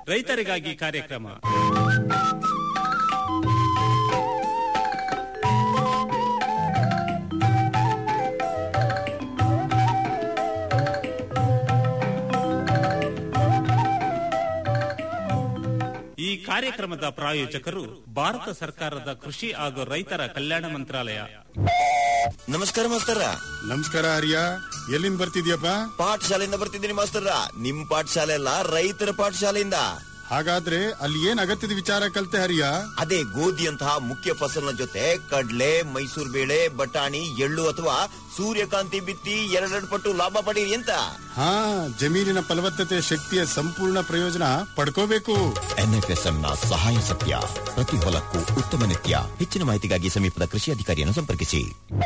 ರೈತರಿಗಾಗಿ ಕಾರ್ಯಕ್ರಮ ಈ ಕಾರ್ಯಕ್ರಮದ ಪ್ರಾಯೋಜಕರು ಭಾರತ ಸರ್ಕಾರದ ಕೃಷಿ ಹಾಗೂ ರೈತರ ಕಲ್ಯಾಣ ಮಂತ್ರಾಲಯ ನಮಸ್ಕಾರ ಮಾಸ್ತರ ನಮಸ್ಕಾರ ಹರಿಯ ಎಲ್ಲಿಂದ ಬರ್ತಿದ್ಯಪ್ಪ ಪಾಠಶಾಲೆಯಿಂದ ಬರ್ತಿದ್ದೀನಿ ಮಾಸ್ತರ ನಿಮ್ ಪಾಠಶಾಲೆ ಅಲ್ಲ ರೈತರ ಪಾಠಶಾಲೆಯಿಂದ ಹಾಗಾದ್ರೆ ಅಲ್ಲಿ ಏನ್ ಅಗತ್ಯದ ವಿಚಾರ ಕಲ್ತೆ ಹರಿಯ ಅದೇ ಗೋಧಿಯಂತಹ ಮುಖ್ಯ ಫಸಲಿನ ಜೊತೆ ಕಡ್ಲೆ ಮೈಸೂರು ಬೇಳೆ ಬಟಾಣಿ ಎಳ್ಳು ಅಥವಾ ಸೂರ್ಯಕಾಂತಿ ಬಿತ್ತಿ ಎರಡೆರಡು ಪಟ್ಟು ಲಾಭ ಪಡೀರಿ ಅಂತ ಹಾ ಜಮೀನಿನ ಫಲವತ್ತತೆ ಶಕ್ತಿಯ ಸಂಪೂರ್ಣ ಪ್ರಯೋಜನ ಪಡ್ಕೋಬೇಕು ಎನ್ಎಫ್ಎಸ್ಎಂ ನ ಸಹಾಯ ಸತ್ಯ ಪ್ರತಿ ಹೊಲಕ್ಕೂ ಉತ್ತಮ ನಿತ್ಯ ಹೆಚ್ಚಿನ ಮಾಹಿತಿಗಾಗಿ ಸಮೀಪದ ಕೃಷಿ ಅಧಿಕಾರಿಯನ್ನು ಸಂಪರ್ಕಿಸಿ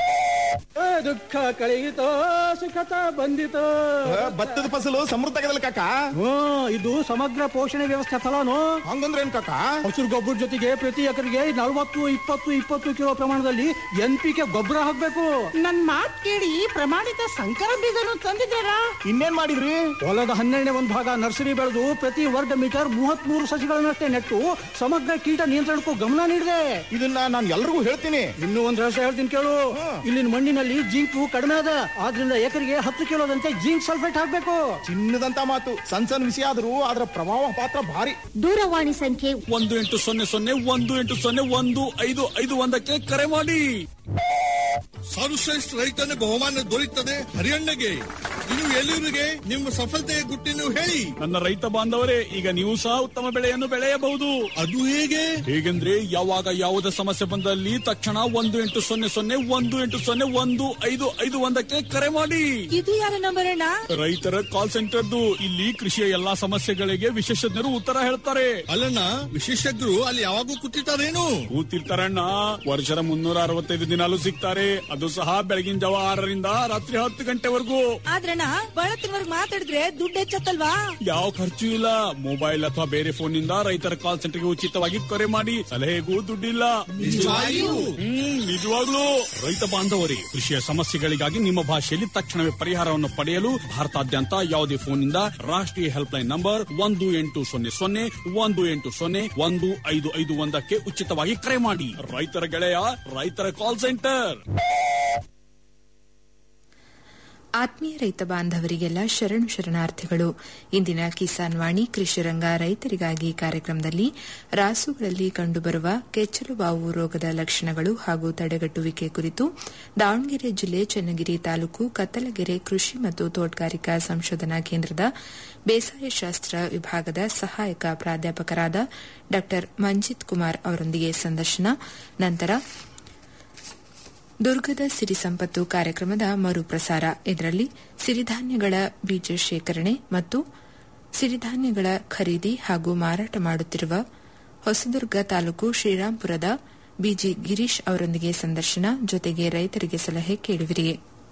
ದುಃಖ ಕಳೆಯಿತೋ ಸುಖತ ಬಂದಿತೋ ಭತ್ತದ ಫಸಲು ಸಮೃದ್ಧ ಆಗದಲ್ಲ ಕಾಕ ಹ್ಮ್ ಇದು ಸಮಗ್ರ ಪೋಷಣೆ ವ್ಯವಸ್ಥೆ ಫಲನು ಹಂಗಂದ್ರೆ ಏನ್ ಕಾಕ ಹಸಿರು ಗೊಬ್ಬರ ಜೊತೆಗೆ ಪ್ರತಿ ಎಕರೆಗೆ ನಲವತ್ತು ಇಪ್ಪತ್ತು ಇಪ್ಪತ್ತು ಕಿಲೋ ಪ್ರಮಾಣದಲ್ಲಿ ಎನ್ ಪಿ ಕೆ ಗೊಬ್ಬರ ಹಾಕ್ಬೇಕು ನನ್ ಮಾತ್ ಕೇಳಿ ಪ್ರಮಾಣಿತ ಸಂಕರ ಬೀಜನು ತಂದಿದ್ದಾರಾ ಇನ್ನೇನ್ ಮಾಡಿದ್ರಿ ಹೊಲದ ಹನ್ನೆರಡನೇ ಒಂದು ಭಾಗ ನರ್ಸರಿ ಬೆಳೆದು ಪ್ರತಿ ವರ್ಗ ಮೀಟರ್ ಮೂವತ್ತ್ ಮೂರು ಸಸಿಗಳನ್ನಷ್ಟೇ ನೆಟ್ಟು ಸಮಗ್ರ ಕೀಟ ನಿಯಂತ್ರಣಕ್ಕೂ ಗಮನ ನೀಡಿದೆ ಇದನ್ನ ನಾನು ಎಲ್ರಿಗೂ ಹೇಳ್ತೀನಿ ಇನ್ನೂ ಒಂದ್ ರಹಸ್ಯ ಹೇಳ್ತೀನಿ ಕೇಳು ಇಲ್ಲಿನ ಮಣ್ಣಿನಲ್ಲಿ ಜಿಂಕು ಕಡಿಮೆ ಅದ ಆದ್ರಿಂದ ಎಕರೆಗೆ ಹತ್ತು ಕಿಲೋದಂತೆ ಜಿಂಕ್ ಸಲ್ಫೇಟ್ ಹಾಕ್ಬೇಕು ಚಿನ್ನದಂತ ಮಾತು ಸಣ್ಣ ಸಣ್ಣ ವಿಷಯ ಆದ್ರೂ ಅದರ ಪ್ರಭಾವ ಪಾತ್ರ ಭಾರಿ ದೂರವಾಣಿ ಸಂಖ್ಯೆ ಒಂದು ಎಂಟು ಸೊನ್ನೆ ಸೊನ್ನೆ ಒಂದು ಎಂಟು ಸೊನ್ನೆ ಒಂದು ಐದು ಐದು ಒಂದಕ್ಕೆ ಕರೆ ಮಾಡಿ ಸರ್ವಶ್ರೇಷ್ಠ ರೈತನ ಬಹುಮಾನ ದೊರೆಯುತ್ತದೆ ಹರಿಯಣ್ಣಗೆ ಇನ್ನು ಎಲ್ಲಿವರಿಗೆ ನಿಮ್ಮ ಸಫಲತೆಯ ಗುಟ್ಟಿನ ಹೇಳಿ ನನ್ನ ರೈತ ಬಾಂಧವರೇ ಈಗ ನೀವು ಸಹ ಉತ್ತಮ ಬೆಳೆಯನ್ನು ಬೆಳೆಯಬಹುದು ಅದು ಹೇಗೆ ಹೇಗೆಂದ್ರೆ ಯಾವಾಗ ಯಾವುದೇ ಸಮಸ್ಯೆ ಬಂದಲ್ಲಿ ತಕ್ಷಣ ಒಂದು ಎಂಟು ಸೊನ್ನೆ ಸೊನ್ನೆ ಒಂದು ಎಂಟು ಸೊನ್ನೆ ಒಂದು ಐದು ಐದು ಒಂದಕ್ಕೆ ಕರೆ ಮಾಡಿ ಇದು ಯಾರ ನಂಬರ್ ಅಣ್ಣ ರೈತರ ಕಾಲ್ ಸೆಂಟರ್ದು ಇಲ್ಲಿ ಕೃಷಿಯ ಎಲ್ಲಾ ಸಮಸ್ಯೆಗಳಿಗೆ ವಿಶೇಷಜ್ಞರು ಉತ್ತರ ಹೇಳ್ತಾರೆ ಅಲ್ಲಣ್ಣ ವಿಶೇಷಜ್ಞರು ಅಲ್ಲಿ ಯಾವಾಗೂ ಕೂತಿರ್ತಾರೇನು ಕೂತಿರ್ತಾರಣ್ಣ ವರ್ಷದ ಮುನ್ನೂರ ಅರವತ್ತೈದು ದಿನಾಲು ಸಿಗ್ತಾರೆ ಅದು ಸಹ ಬೆಳಗಿನ ಜಾವ ಆರರಿಂದ ರಾತ್ರಿ ಹತ್ತು ಗಂಟೆವರೆಗೂ ಆದ್ರಣ್ಣ ಬಹಳ ತಿಂಗಳಿಗೆ ಮಾತಾಡಿದ್ರೆ ದುಡ್ಡು ಹೆಚ್ಚತ್ತಲ್ವಾ ಯಾವ ಖರ್ಚು ಇಲ್ಲ ಮೊಬೈಲ್ ಅಥವಾ ಬೇರೆ ಫೋನ್ ನಿಂದ ರೈತರ ಕಾಲ್ ಸೆಂಟರ್ಗೆ ಉಚಿತವಾಗಿ ಕರೆ ಮಾಡಿ ಸಲಹೆಗೂ ದುಡ್ಡಿಲ್ಲ ನಿಜವಾಗಿಯೂ? ಹ್ಮ್ ನಿಜವಾಗ್ಲೂ ರೈತ ಬಾಂಧವರೇ ಕೃಷಿಯ ಸಮಸ್ಯೆಗಳಿಗಾಗಿ ನಿಮ್ಮ ಭಾಷೆಯಲ್ಲಿ ತಕ್ಷಣವೇ ಪರಿಹಾರವನ್ನು ಪಡೆಯಲು ಭಾರತಾದ್ಯಂತ ಯಾವುದೇ ಫೋನ್ ನಿಂದ ರಾಷ್ಟ್ರೀಯ ಹೆಲ್ಪ್ ಲೈನ್ ನಂಬರ್ ಒಂದು ಎಂಟು ಸೊನ್ನೆ ಸೊನ್ನೆ ಒಂದು ಎಂಟು ಸೊನ್ನೆ ಒಂದು ಐದು ಐದು ಒಂದಕ್ಕೆ ಉಚಿತವಾಗಿ ಕರೆ ಮಾಡಿ ರೈತರ ಗೆಳೆಯ ರೈತರ ಕಾಲ್ ಸೆಂಟರ್ ಆತ್ಮೀಯ ರೈತ ಬಾಂಧವರಿಗೆಲ್ಲ ಶರಣು ಶರಣಾರ್ಥಿಗಳು ಇಂದಿನ ಕಿಸಾನ್ ವಾಣಿ ಕೃಷಿರಂಗ ರೈತರಿಗಾಗಿ ಕಾರ್ಯಕ್ರಮದಲ್ಲಿ ರಾಸುಗಳಲ್ಲಿ ಕಂಡುಬರುವ ಕೆಚ್ಚಲುಬಾವು ರೋಗದ ಲಕ್ಷಣಗಳು ಹಾಗೂ ತಡೆಗಟ್ಟುವಿಕೆ ಕುರಿತು ದಾವಣಗೆರೆ ಜಿಲ್ಲೆ ಚನ್ನಗಿರಿ ತಾಲೂಕು ಕತ್ತಲಗೆರೆ ಕೃಷಿ ಮತ್ತು ತೋಟಗಾರಿಕಾ ಸಂಶೋಧನಾ ಕೇಂದ್ರದ ಬೇಸಾಯ ಶಾಸ್ತ್ರ ವಿಭಾಗದ ಸಹಾಯಕ ಪ್ರಾಧ್ಯಾಪಕರಾದ ಡಾ ಮಂಜಿತ್ ಕುಮಾರ್ ಅವರೊಂದಿಗೆ ಸಂದರ್ಶನ ನಂತರ ದುರ್ಗದ ಸಿರಿ ಸಂಪತ್ತು ಕಾರ್ಯಕ್ರಮದ ಮರುಪ್ರಸಾರ ಇದರಲ್ಲಿ ಸಿರಿಧಾನ್ಯಗಳ ಬೀಜ ಶೇಖರಣೆ ಮತ್ತು ಸಿರಿಧಾನ್ಯಗಳ ಖರೀದಿ ಹಾಗೂ ಮಾರಾಟ ಮಾಡುತ್ತಿರುವ ಹೊಸದುರ್ಗ ತಾಲೂಕು ಶ್ರೀರಾಂಪುರದ ಬಿಜಿ ಗಿರೀಶ್ ಅವರೊಂದಿಗೆ ಸಂದರ್ಶನ ಜೊತೆಗೆ ರೈತರಿಗೆ ಸಲಹೆ ಕೇಳುವಿರಿ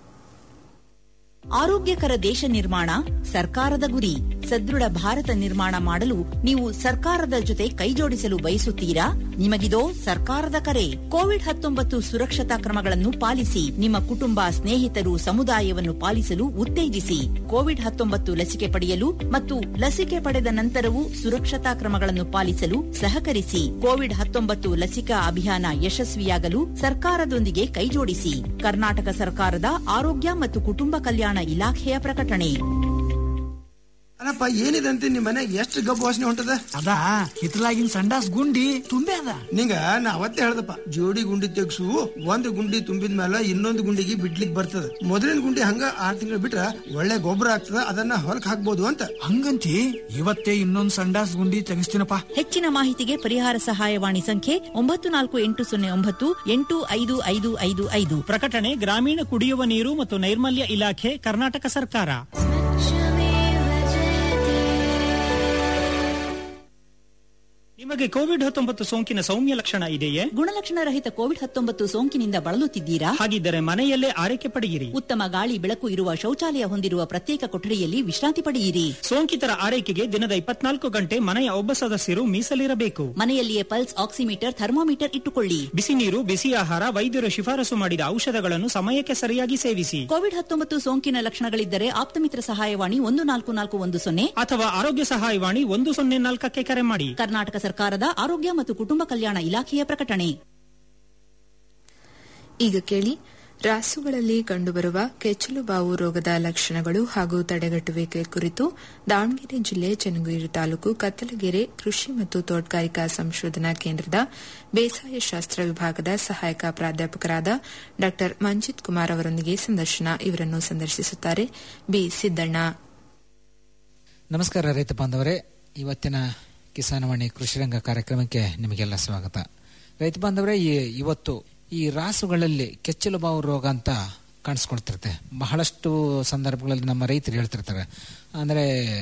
ಆರೋಗ್ಯಕರ ದೇಶ ನಿರ್ಮಾಣ ಸರ್ಕಾರದ ಗುರಿ ಸದೃಢ ಭಾರತ ನಿರ್ಮಾಣ ಮಾಡಲು ನೀವು ಸರ್ಕಾರದ ಜೊತೆ ಕೈಜೋಡಿಸಲು ಬಯಸುತ್ತೀರಾ ನಿಮಗಿದೋ ಸರ್ಕಾರದ ಕರೆ ಕೋವಿಡ್ ಹತ್ತೊಂಬತ್ತು ಸುರಕ್ಷತಾ ಕ್ರಮಗಳನ್ನು ಪಾಲಿಸಿ ನಿಮ್ಮ ಕುಟುಂಬ ಸ್ನೇಹಿತರು ಸಮುದಾಯವನ್ನು ಪಾಲಿಸಲು ಉತ್ತೇಜಿಸಿ ಕೋವಿಡ್ ಹತ್ತೊಂಬತ್ತು ಲಸಿಕೆ ಪಡೆಯಲು ಮತ್ತು ಲಸಿಕೆ ಪಡೆದ ನಂತರವೂ ಸುರಕ್ಷತಾ ಕ್ರಮಗಳನ್ನು ಪಾಲಿಸಲು ಸಹಕರಿಸಿ ಕೋವಿಡ್ ಹತ್ತೊಂಬತ್ತು ಲಸಿಕಾ ಅಭಿಯಾನ ಯಶಸ್ವಿಯಾಗಲು ಸರ್ಕಾರದೊಂದಿಗೆ ಕೈಜೋಡಿಸಿ ಕರ್ನಾಟಕ ಸರ್ಕಾರದ ಆರೋಗ್ಯ ಮತ್ತು ಕುಟುಂಬ ಕಲ್ಯಾಣ ಇಲಾಖೆಯ ಪ್ರಕಟಣೆ ಅಲ್ಲಪ್ಪ ಏನಿದೆ ಅಂತ ನಿಮ್ ಮನೆ ಎಷ್ಟು ಗಬ್ಬು ವಾಸನೆ ಹೊಂಟದ ಅದ ಹಿತ್ತಲಾಗಿನ ಸಂಡಾಸ್ ಗುಂಡಿ ತುಂಬೆ ಅದ ನಿಂಗ ನಾ ಅವತ್ತೇ ಹೇಳ್ದಪ್ಪ ಜೋಡಿ ಗುಂಡಿ ತೆಗ್ಸು ಒಂದು ಗುಂಡಿ ತುಂಬಿದ ಮೇಲೆ ಇನ್ನೊಂದು ಗುಂಡಿಗೆ ಬಿಡ್ಲಿಕ್ ಬರ್ತದ ಮೊದಲಿನ ಗುಂಡಿ ಹಂಗ ಆರ್ ತಿಂಗಳು ಬಿಟ್ರ ಒಳ್ಳೆ ಗೊಬ್ಬರ ಆಗ್ತದ ಅದನ್ನ ಹೊಲಕ್ ಹಾಕ್ಬೋದು ಅಂತ ಹಂಗಂತಿ ಇವತ್ತೇ ಇನ್ನೊಂದ್ ಸಂಡಾಸ್ ಗುಂಡಿ ತೆಗಿಸ್ತೀನಪ್ಪ ಹೆಚ್ಚಿನ ಮಾಹಿತಿಗೆ ಪರಿಹಾರ ಸಹಾಯವಾಣಿ ಸಂಖ್ಯೆ ಒಂಬತ್ತು ನಾಲ್ಕು ಎಂಟು ಸೊನ್ನೆ ಒಂಬತ್ತು ಎಂಟು ಐದು ಐದು ಐದು ಐದು ಪ್ರಕಟಣೆ ಗ್ರಾಮೀಣ ಕುಡಿಯುವ ನೀರು ಮತ್ತು ನೈರ್ಮಲ್ಯ ಇಲಾಖೆ ಕರ್ನಾಟಕ ಸರ್ಕಾರ ನಿಮ್ಮ ನಿಮಗೆ ಕೋವಿಡ್ ಹತ್ತೊಂಬತ್ತು ಸೋಂಕಿನ ಸೌಮ್ಯ ಲಕ್ಷಣ ಇದೆಯೇ ಗುಣಲಕ್ಷಣ ರಹಿತ ಕೋವಿಡ್ ಹತ್ತೊಂಬತ್ತು ಸೋಂಕಿನಿಂದ ಬಳಲುತ್ತಿದ್ದೀರಾ ಹಾಗಿದ್ದರೆ ಮನೆಯಲ್ಲೇ ಆರೈಕೆ ಪಡೆಯಿರಿ ಉತ್ತಮ ಗಾಳಿ ಬೆಳಕು ಇರುವ ಶೌಚಾಲಯ ಹೊಂದಿರುವ ಪ್ರತ್ಯೇಕ ಕೊಠಡಿಯಲ್ಲಿ ವಿಶ್ರಾಂತಿ ಪಡೆಯಿರಿ ಸೋಂಕಿತರ ಆರೈಕೆಗೆ ದಿನದ ಇಪ್ಪತ್ನಾಲ್ಕು ಗಂಟೆ ಮನೆಯ ಒಬ್ಬ ಸದಸ್ಯರು ಮೀಸಲಿರಬೇಕು ಮನೆಯಲ್ಲಿಯೇ ಪಲ್ಸ್ ಆಕ್ಸಿಮೀಟರ್ ಥರ್ಮೋಮೀಟರ್ ಇಟ್ಟುಕೊಳ್ಳಿ ಬಿಸಿ ನೀರು ಬಿಸಿ ಆಹಾರ ವೈದ್ಯರು ಶಿಫಾರಸು ಮಾಡಿದ ಔಷಧಗಳನ್ನು ಸಮಯಕ್ಕೆ ಸರಿಯಾಗಿ ಸೇವಿಸಿ ಕೋವಿಡ್ ಹತ್ತೊಂಬತ್ತು ಸೋಂಕಿನ ಲಕ್ಷಣಗಳಿದ್ದರೆ ಆಪ್ತಮಿತ್ರ ಸಹಾಯವಾಣಿ ಒಂದು ನಾಲ್ಕು ನಾಲ್ಕು ಒಂದು ಸೊನ್ನೆ ಅಥವಾ ಆರೋಗ್ಯ ಸಹಾಯವಾಣಿ ಒಂದು ಸೊನ್ನೆ ನಾಲ್ಕಕ್ಕೆ ಕರೆ ಮಾಡಿ ಕರ್ನಾಟಕ ಸರ್ಕಾರದ ಆರೋಗ್ಯ ಮತ್ತು ಕುಟುಂಬ ಕಲ್ಯಾಣ ಇಲಾಖೆಯ ಪ್ರಕಟಣೆ ಈಗ ಕೇಳಿ ರಾಸುಗಳಲ್ಲಿ ಕಂಡುಬರುವ ಕೆಚ್ಚಲುಬಾವು ರೋಗದ ಲಕ್ಷಣಗಳು ಹಾಗೂ ತಡೆಗಟ್ಟುವಿಕೆ ಕುರಿತು ದಾವಣಗೆರೆ ಜಿಲ್ಲೆ ಚನ್ನಗಿರಿ ತಾಲೂಕು ಕತ್ತಲಗೆರೆ ಕೃಷಿ ಮತ್ತು ತೋಟಗಾರಿಕಾ ಸಂಶೋಧನಾ ಕೇಂದ್ರದ ಬೇಸಾಯ ಶಾಸ್ತ್ರ ವಿಭಾಗದ ಸಹಾಯಕ ಪ್ರಾಧ್ಯಾಪಕರಾದ ಡಾ ಮಂಜಿತ್ ಕುಮಾರ್ ಅವರೊಂದಿಗೆ ಸಂದರ್ಶನ ಇವರನ್ನು ಸಂದರ್ಶಿಸುತ್ತಾರೆ ಬಿ ಸಿದ್ದಣ್ಣ ನಮಸ್ಕಾರ ರೈತ ಬಾಂಧವರೇ ಇವತ್ತಿನ ಕಿಸಾನವಾಣಿ ಕೃಷಿರಂಗ ಕಾರ್ಯಕ್ರಮಕ್ಕೆ ನಿಮಗೆಲ್ಲ ಸ್ವಾಗತ ರೈತ ಬಾಂಧವರೇ ಈ ಇವತ್ತು ಈ ರಾಸುಗಳಲ್ಲಿ ಕೆಚ್ಚಲು ಬಾವು ರೋಗ ಅಂತ ಕಾಣಿಸ್ಕೊಳ್ತಿರುತ್ತೆ ಬಹಳಷ್ಟು ಸಂದರ್ಭಗಳಲ್ಲಿ ನಮ್ಮ ರೈತರು ಹೇಳ್ತಿರ್ತಾರೆ ಅಂದರೆ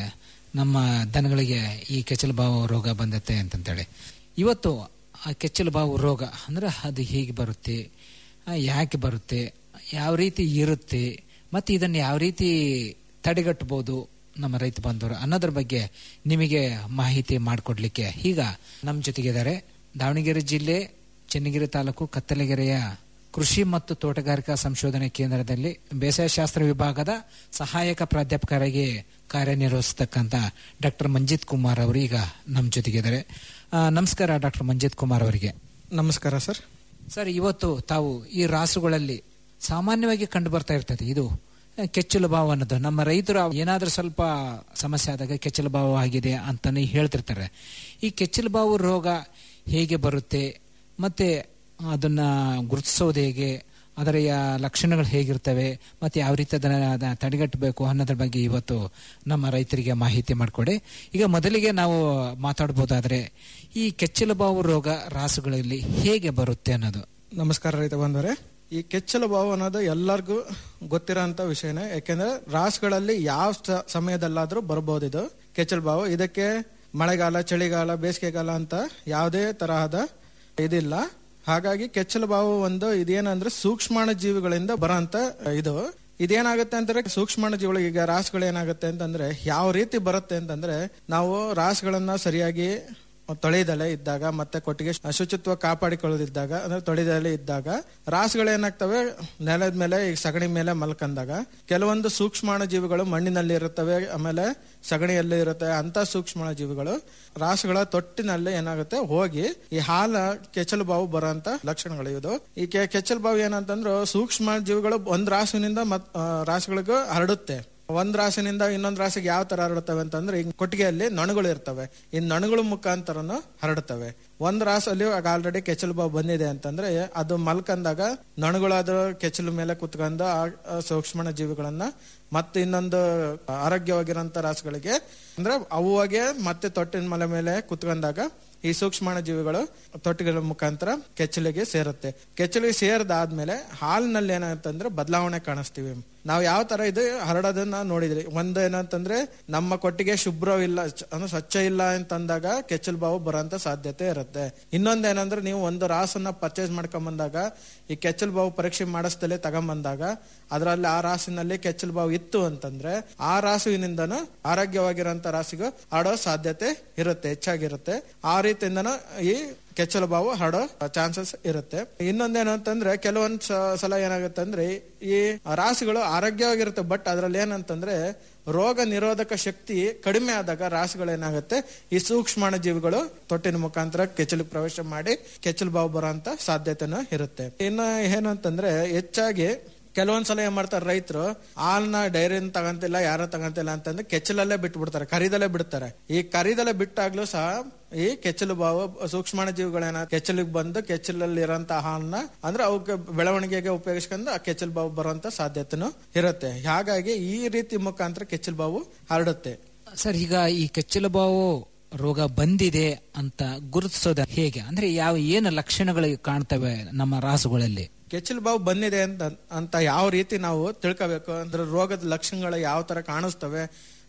ನಮ್ಮ ದನಗಳಿಗೆ ಈ ಕೆಚ್ಚಲು ಬಾವು ರೋಗ ಬಂದತ್ತೆ ಅಂತಂತೇಳಿ ಇವತ್ತು ಆ ಕೆಚ್ಚಲು ಬಾವು ರೋಗ ಅಂದರೆ ಅದು ಹೇಗೆ ಬರುತ್ತೆ ಆ, ಯಾಕೆ ಬರುತ್ತೆ ಯಾವ ರೀತಿ ಇರುತ್ತೆ ಮತ್ತು ಇದನ್ನು ಯಾವ ರೀತಿ ತಡೆಗಟ್ಟಬಹುದು ನಮ್ಮ ರೈತ ಬಾಂಧವರು ಅನ್ನೋದ್ರ ಬಗ್ಗೆ ನಿಮಗೆ ಮಾಹಿತಿ ಮಾಡಿಕೊಡ್ಲಿಕ್ಕೆ ಈಗ ನಮ್ಮ ಜೊತೆಗಿದ್ದಾರೆ ದಾವಣಗೆರೆ ಜಿಲ್ಲೆ ಚೆನ್ನಗಿರಿ ತಾಲೂಕು ಕತ್ತಲಗೆರೆಯ ಕೃಷಿ ಮತ್ತು ತೋಟಗಾರಿಕಾ ಸಂಶೋಧನೆ ಕೇಂದ್ರದಲ್ಲಿ ಬೇಸಾಯ ಶಾಸ್ತ್ರ ವಿಭಾಗದ ಸಹಾಯಕ ಪ್ರಾಧ್ಯಾಪಕರಾಗಿ ಕಾರ್ಯನಿರ್ವಹಿಸತಕ್ಕಂಥ ಡಾಕ್ಟರ್ ಮಂಜಿತ್ ಕುಮಾರ್ ಅವರು ಈಗ ನಮ್ಮ ಜೊತೆಗಿದ್ದಾರೆ ಆ, ನಮಸ್ಕಾರ ಡಾಕ್ಟರ್ ಮಂಜಿತ್ ಕುಮಾರ್ ಅವರಿಗೆ ನಮಸ್ಕಾರ ಸರ್ ಸರ್ ಇವತ್ತು ತಾವು ಈ ರಾಸುಗಳಲ್ಲಿ ಸಾಮಾನ್ಯವಾಗಿ ಕಂಡು ಬರ್ತಾ ಇರ್ತದೆ ಇದು ಆ, ಕೆಚ್ಚಲು ಬಾವು ಅನ್ನೋದು ನಮ್ಮ ರೈತರು ಏನಾದ್ರೂ ಸ್ವಲ್ಪ ಸಮಸ್ಯೆ ಆದಾಗ ಕೆಚ್ಚಲು ಬಾವು ಆಗಿದೆ ಅಂತಾನೆ ಹೇಳ್ತಿರ್ತಾರೆ ಈ ಕೆಚ್ಚಲು ಬಾವು ರೋಗ ಹೇಗೆ ಬರುತ್ತೆ ಮತ್ತೆ ಅದನ್ನ ಗುರುತಿಸೋದು ಹೇಗೆ ಅದರ ಯಾ- ಲಕ್ಷಣಗಳು ಹೇಗಿರ್ತವೆ ಮತ್ತೆ ಯಾವ ರೀತಿ ಅದನ್ನ ಅದನ್ನ ತಡೆಗಟ್ಟಬೇಕು ಅನ್ನೋದ್ರ ಬಗ್ಗೆ ಇವತ್ತು ನಮ್ಮ ರೈತರಿಗೆ ಮಾಹಿತಿ ಮಾಡಿಕೊಡಿ ಈಗ ಮೊದಲಿಗೆ ನಾವು ಮಾತಾಡ್ಬೋದಾದ್ರೆ ಈ ಕೆಚ್ಚಲು ಬಾವು ರೋಗ ರಾಸುಗಳಲ್ಲಿ ಹೇಗೆ ಬರುತ್ತೆ ಅನ್ನೋದು ನಮಸ್ಕಾರ ರೈತ ಬಂದವರೇ ಈ ಕೆಚ್ಚಲು ಬಾವು ಅನ್ನೋದು ಎಲ್ಲರಿಗೂ ಗೊತ್ತಿರೋಂಥ ವಿಷಯನೇ ಯಾಕೆಂದ್ರೆ ರಾಸುಗಳಲ್ಲಿ ಯಾವ ಸ- ಸಮಯದಲ್ಲಾದ್ರೂ ಬರ್ಬೋದು ಇದು ಕೆಚ್ಚಲು ಬಾವು ಇದಕ್ಕೆ ಮಳೆಗಾಲ ಚಳಿಗಾಲ ಬೇಸಿಗೆಗಾಲ ಅಂತ ಯಾವುದೇ ತರಹದ ಇದಿಲ್ಲ ಹಾಗಾಗಿ ಕೆಚ್ಚಲು ಬಾವು ಒಂದು ಇದೇನಂದ್ರೆ ಸೂಕ್ಷ್ಮಾಣು ಜೀವಿಗಳಿಂದ ಬರೋಂತ ಇದು ಇದೇನಾಗುತ್ತೆ ಅಂತಂದ್ರೆ ಸೂಕ್ಷ್ಮಾಣು ಜೀವಿಗಳು ಈಗ ರಾಸುಗಳು ಏನಾಗುತ್ತೆ ಅಂತಂದ್ರೆ ಯಾವ ರೀತಿ ಬರುತ್ತೆ ಅಂತಂದ್ರೆ ನಾವು ರಾಸುಗಳನ್ನ ಸರಿಯಾಗಿ ತೊಳೆದಲೆ ಇದ್ದಾಗ ಮತ್ತೆ ಕೊಟ್ಟಿಗೆ ಶುಚಿತ್ವ ಕಾಪಾಡಿಕೊಳ್ಳೋದಿದ್ದಾಗ ಅಂದ್ರೆ ತೊಳೆದಲೆ ಇದ್ದಾಗ ರಾಸುಗಳು ಏನಾಗ್ತವೆ ನೆಲದ ಮೇಲೆ ಈಗ ಸಗಣಿ ಮೇಲೆ ಮಲ್ಕಂದಾಗ ಕೆಲವೊಂದು ಸೂಕ್ಷ್ಮಾಣು ಜೀವಿಗಳು ಮಣ್ಣಿನಲ್ಲಿ ಇರುತ್ತವೆ ಆಮೇಲೆ ಸಗಣಿಯಲ್ಲಿ ಇರುತ್ತೆ ಅಂತ ಸೂಕ್ಷ್ಮಾಣು ಜೀವಿಗಳು ರಾಸುಗಳ ತೊಟ್ಟಿನಲ್ಲಿ ಏನಾಗುತ್ತೆ ಹೋಗಿ ಈ ಹಾಲ ಕೆಚ್ಚಲು ಬಾವು ಬರೋಂತ ಲಕ್ಷಣಗಳು ಇದು ಈ ಕೆ- ಕೆಚ್ಚಲು ಬಾವು ಏನಂತಂದ್ರೆ ಸೂಕ್ಷ್ಮ ಜೀವಿಗಳು ಒಂದ್ ರಾಸುವಿನಿಂದ ಮತ್ ಆ, ರಾಸುಗಳಿಗೂ ಹರಡುತ್ತೆ ಒಂದ್ ರಾಶಿನಿಂದ ಇನ್ನೊಂದ್ ರಾಶಿಗೆ ಯಾವ ತರ ಹರಡುತ್ತವೆ ಅಂತಂದ್ರೆ ಈಗ ಕೊಟ್ಟಿಗೆಯಲ್ಲಿ ನೊಣಗಳು ಇರ್ತವೆ ಈ ನೊಣಗಳ ಮುಖಾಂತರನು ಹರಡುತ್ತವೆ ಒಂದ್ ರಾಸಲ್ಲಿ ಆಲ್ರೆಡಿ ಕೆಚ್ಚಲು ಬಾವು ಬಂದಿದೆ ಅಂತಂದ್ರೆ ಅದು ಮಲ್ಕಂದಾಗ ನೊಣಗಳು ಅದ್ರ ಕೆಚ್ಚಲು ಮೇಲೆ ಕುತ್ಕೊಂಡು ಆ ಆ ಸೂಕ್ಷ್ಮ ಜೀವಿಗಳನ್ನ ಮತ್ತೆ ಇನ್ನೊಂದು ಆರೋಗ್ಯವಾಗಿರೋಂಥ ರಾಸುಗಳಿಗೆ ಅಂದ್ರೆ ಅವುವಾಗೆ ಮತ್ತೆ ತೊಟ್ಟಿನ ಮಲೆ ಮೇಲೆ ಕುತ್ಕೊಂಡಾಗ ಈ ಸೂಕ್ಷ್ಮಾಣು ಜೀವಿಗಳು ತೊಟ್ಟಿಗಳ ಮುಖಾಂತರ ಕೆಚ್ಚಲಿಗೆ ಸೇರುತ್ತೆ ಕೆಚ್ಚಲಿಗೆ ಸೇರಿದಾದ್ಮೇಲೆ ಹಾಲಿನಲ್ಲಿ ಏನಂತಂದ್ರೆ ಬದಲಾವಣೆ ಕಾಣಿಸ್ತೀವಿ ನಾವು ಯಾವ ತರ ಇದು ಹರಡೋದನ್ನ ನೋಡಿದ್ರಿ ಒಂದು ಏನಂತಂದ್ರೆ ನಮ್ಮ ಕೊಟ್ಟಿಗೆ ಶುಭ್ರವಿಲ್ಲ ಚ- ಅಂದ್ರೆ ಸ್ವಚ್ಛ ಇಲ್ಲ ಅಂತಂದಾಗ ಕೆಚ್ಚಲು ಬಾವು ಬರೋಂತ ಸಾಧ್ಯತೆ ಇರುತ್ತೆ ಇನ್ನೊಂದ್ ಏನಂದ್ರೆ ನೀವು ಒಂದು ರಾಸನ್ನ ಪರ್ಚೇಸ್ ಮಾಡ್ಕೊಂಡ್ ಬಂದಾಗ ಈ ಕೆಚ್ಚಲು ಬಾವು ಪರೀಕ್ಷೆ ಮಾಡಿಸ್ದಲೇ ತಗೊಂಬಂದಾಗ ಅದರಲ್ಲಿ ಆ ರಾಸಿನಲ್ಲಿ ಕೆಚ್ಚಲು ಬಾವು ಇತ್ತು ಅಂತಂದ್ರೆ ಆ ರಾಸುವಿನಿಂದನೂ ಆರೋಗ್ಯವಾಗಿರೋಂಥ ರಾಸಿಗೂ ಆಡೋ ಸಾಧ್ಯತೆ ಇರುತ್ತೆ ಹೆಚ್ಚಾಗಿರುತ್ತೆ ಆ ರೀತಿಯಿಂದನೂ ಈ ಕೆಚ್ಚಲು ಬಾವು ಹರಡೋ ಚಾನ್ಸಸ್ ಇರುತ್ತೆ ಇನ್ನೊಂದೇನು ಅಂತಂದ್ರೆ ಕೆಲವೊಂದ್ ಸ- ಸಲ ಏನಾಗುತ್ತೆ ಅಂದ್ರೆ ಈ ರಾಸುಗಳು ಆರೋಗ್ಯವಾಗಿರುತ್ತೆ ಬಟ್ ಅದ್ರಲ್ಲಿ ಏನಂತಂದ್ರೆ ರೋಗ ನಿರೋಧಕ ಶಕ್ತಿ ಕಡಿಮೆ ಆದಾಗ ರಾಸುಗಳು ಏನಾಗುತ್ತೆ ಈ ಸೂಕ್ಷ್ಮಾಣು ಜೀವಿಗಳು ತೊಟ್ಟಿನ ಮುಖಾಂತರ ಕೆಚ್ಚಲು ಪ್ರವೇಶ ಮಾಡಿ ಕೆಚ್ಚಲು ಬಾವು ಬರೋಂತ ಸಾಧ್ಯತೆನೂ ಇರುತ್ತೆ ಇನ್ನು ಏನು ಅಂತಂದ್ರೆ ಹೆಚ್ಚಾಗಿ ಕೆಲವೊಂದ್ಸಲ ಏನ್ ಮಾಡ್ತಾರೆ ರೈತರು ಹಾಲ್ನ ಡೈರಿನ ತಗಂತಿಲ್ಲ ಯಾರು ತಗಂತಿಲ್ಲ ಅಂತಂದ್ರೆ ಕೆಚ್ಚಲಲ್ಲೇ ಬಿಟ್ಟು ಬಿಡ್ತಾರೆ ಕರಿದಲ್ಲೇ ಬಿಡ್ತಾರೆ ಈ ಕರಿದಲ್ಲೇ ಬಿಟ್ಟಾಗ್ಲೂ ಸಹ ಈ ಕೆಚ್ಚಲು ಬಾವು ಸೂಕ್ಷ್ಮಾಣು ಜೀವಿಗಳೇನ ಕೆಚ್ಚಲಿಗೆ ಬಂದು ಕೆಚ್ಚಲಲ್ಲಿ ಇರೋಂತ ಹಾಲನ್ನ ಅಂದ್ರೆ ಅವಕ್ಕೆ ಬೆಳವಣಿಗೆಗೆ ಉಪಯೋಗಿಸ್ಕೊಂಡು ಆ ಕೆಚ್ಚಲು ಬಾವು ಬರುವಂತ ಸಾಧ್ಯತೆನೂ ಇರುತ್ತೆ ಹಾಗಾಗಿ ಈ ರೀತಿ ಮುಖಾಂತರ ಕೆಚ್ಚಲು ಬಾವು ಹರಡುತ್ತೆ ಸರ್ ಈಗ ಈ ಕೆಚ್ಚಲು ಬಾವು ರೋಗ ಬಂದಿದೆ ಅಂತ ಗುರುತಿಸೋದು ಹೇಗೆ ಅಂದ್ರೆ ಯಾವ ಏನು ಲಕ್ಷಣಗಳು ಕಾಣ್ತವೆ ನಮ್ಮ ರಾಸುಗಳಲ್ಲಿ ಕೆಚ್ಚಲು ಬಾವು ಬಂದಿದೆ ಅಂತ ಅಂತ ಯಾವ ರೀತಿ ನಾವು ತಿಳ್ಕೋಬೇಕು ಅಂದ್ರೆ ರೋಗದ ಲಕ್ಷಣಗಳು ಯಾವ ತರ ಕಾಣಿಸ್ತವೆ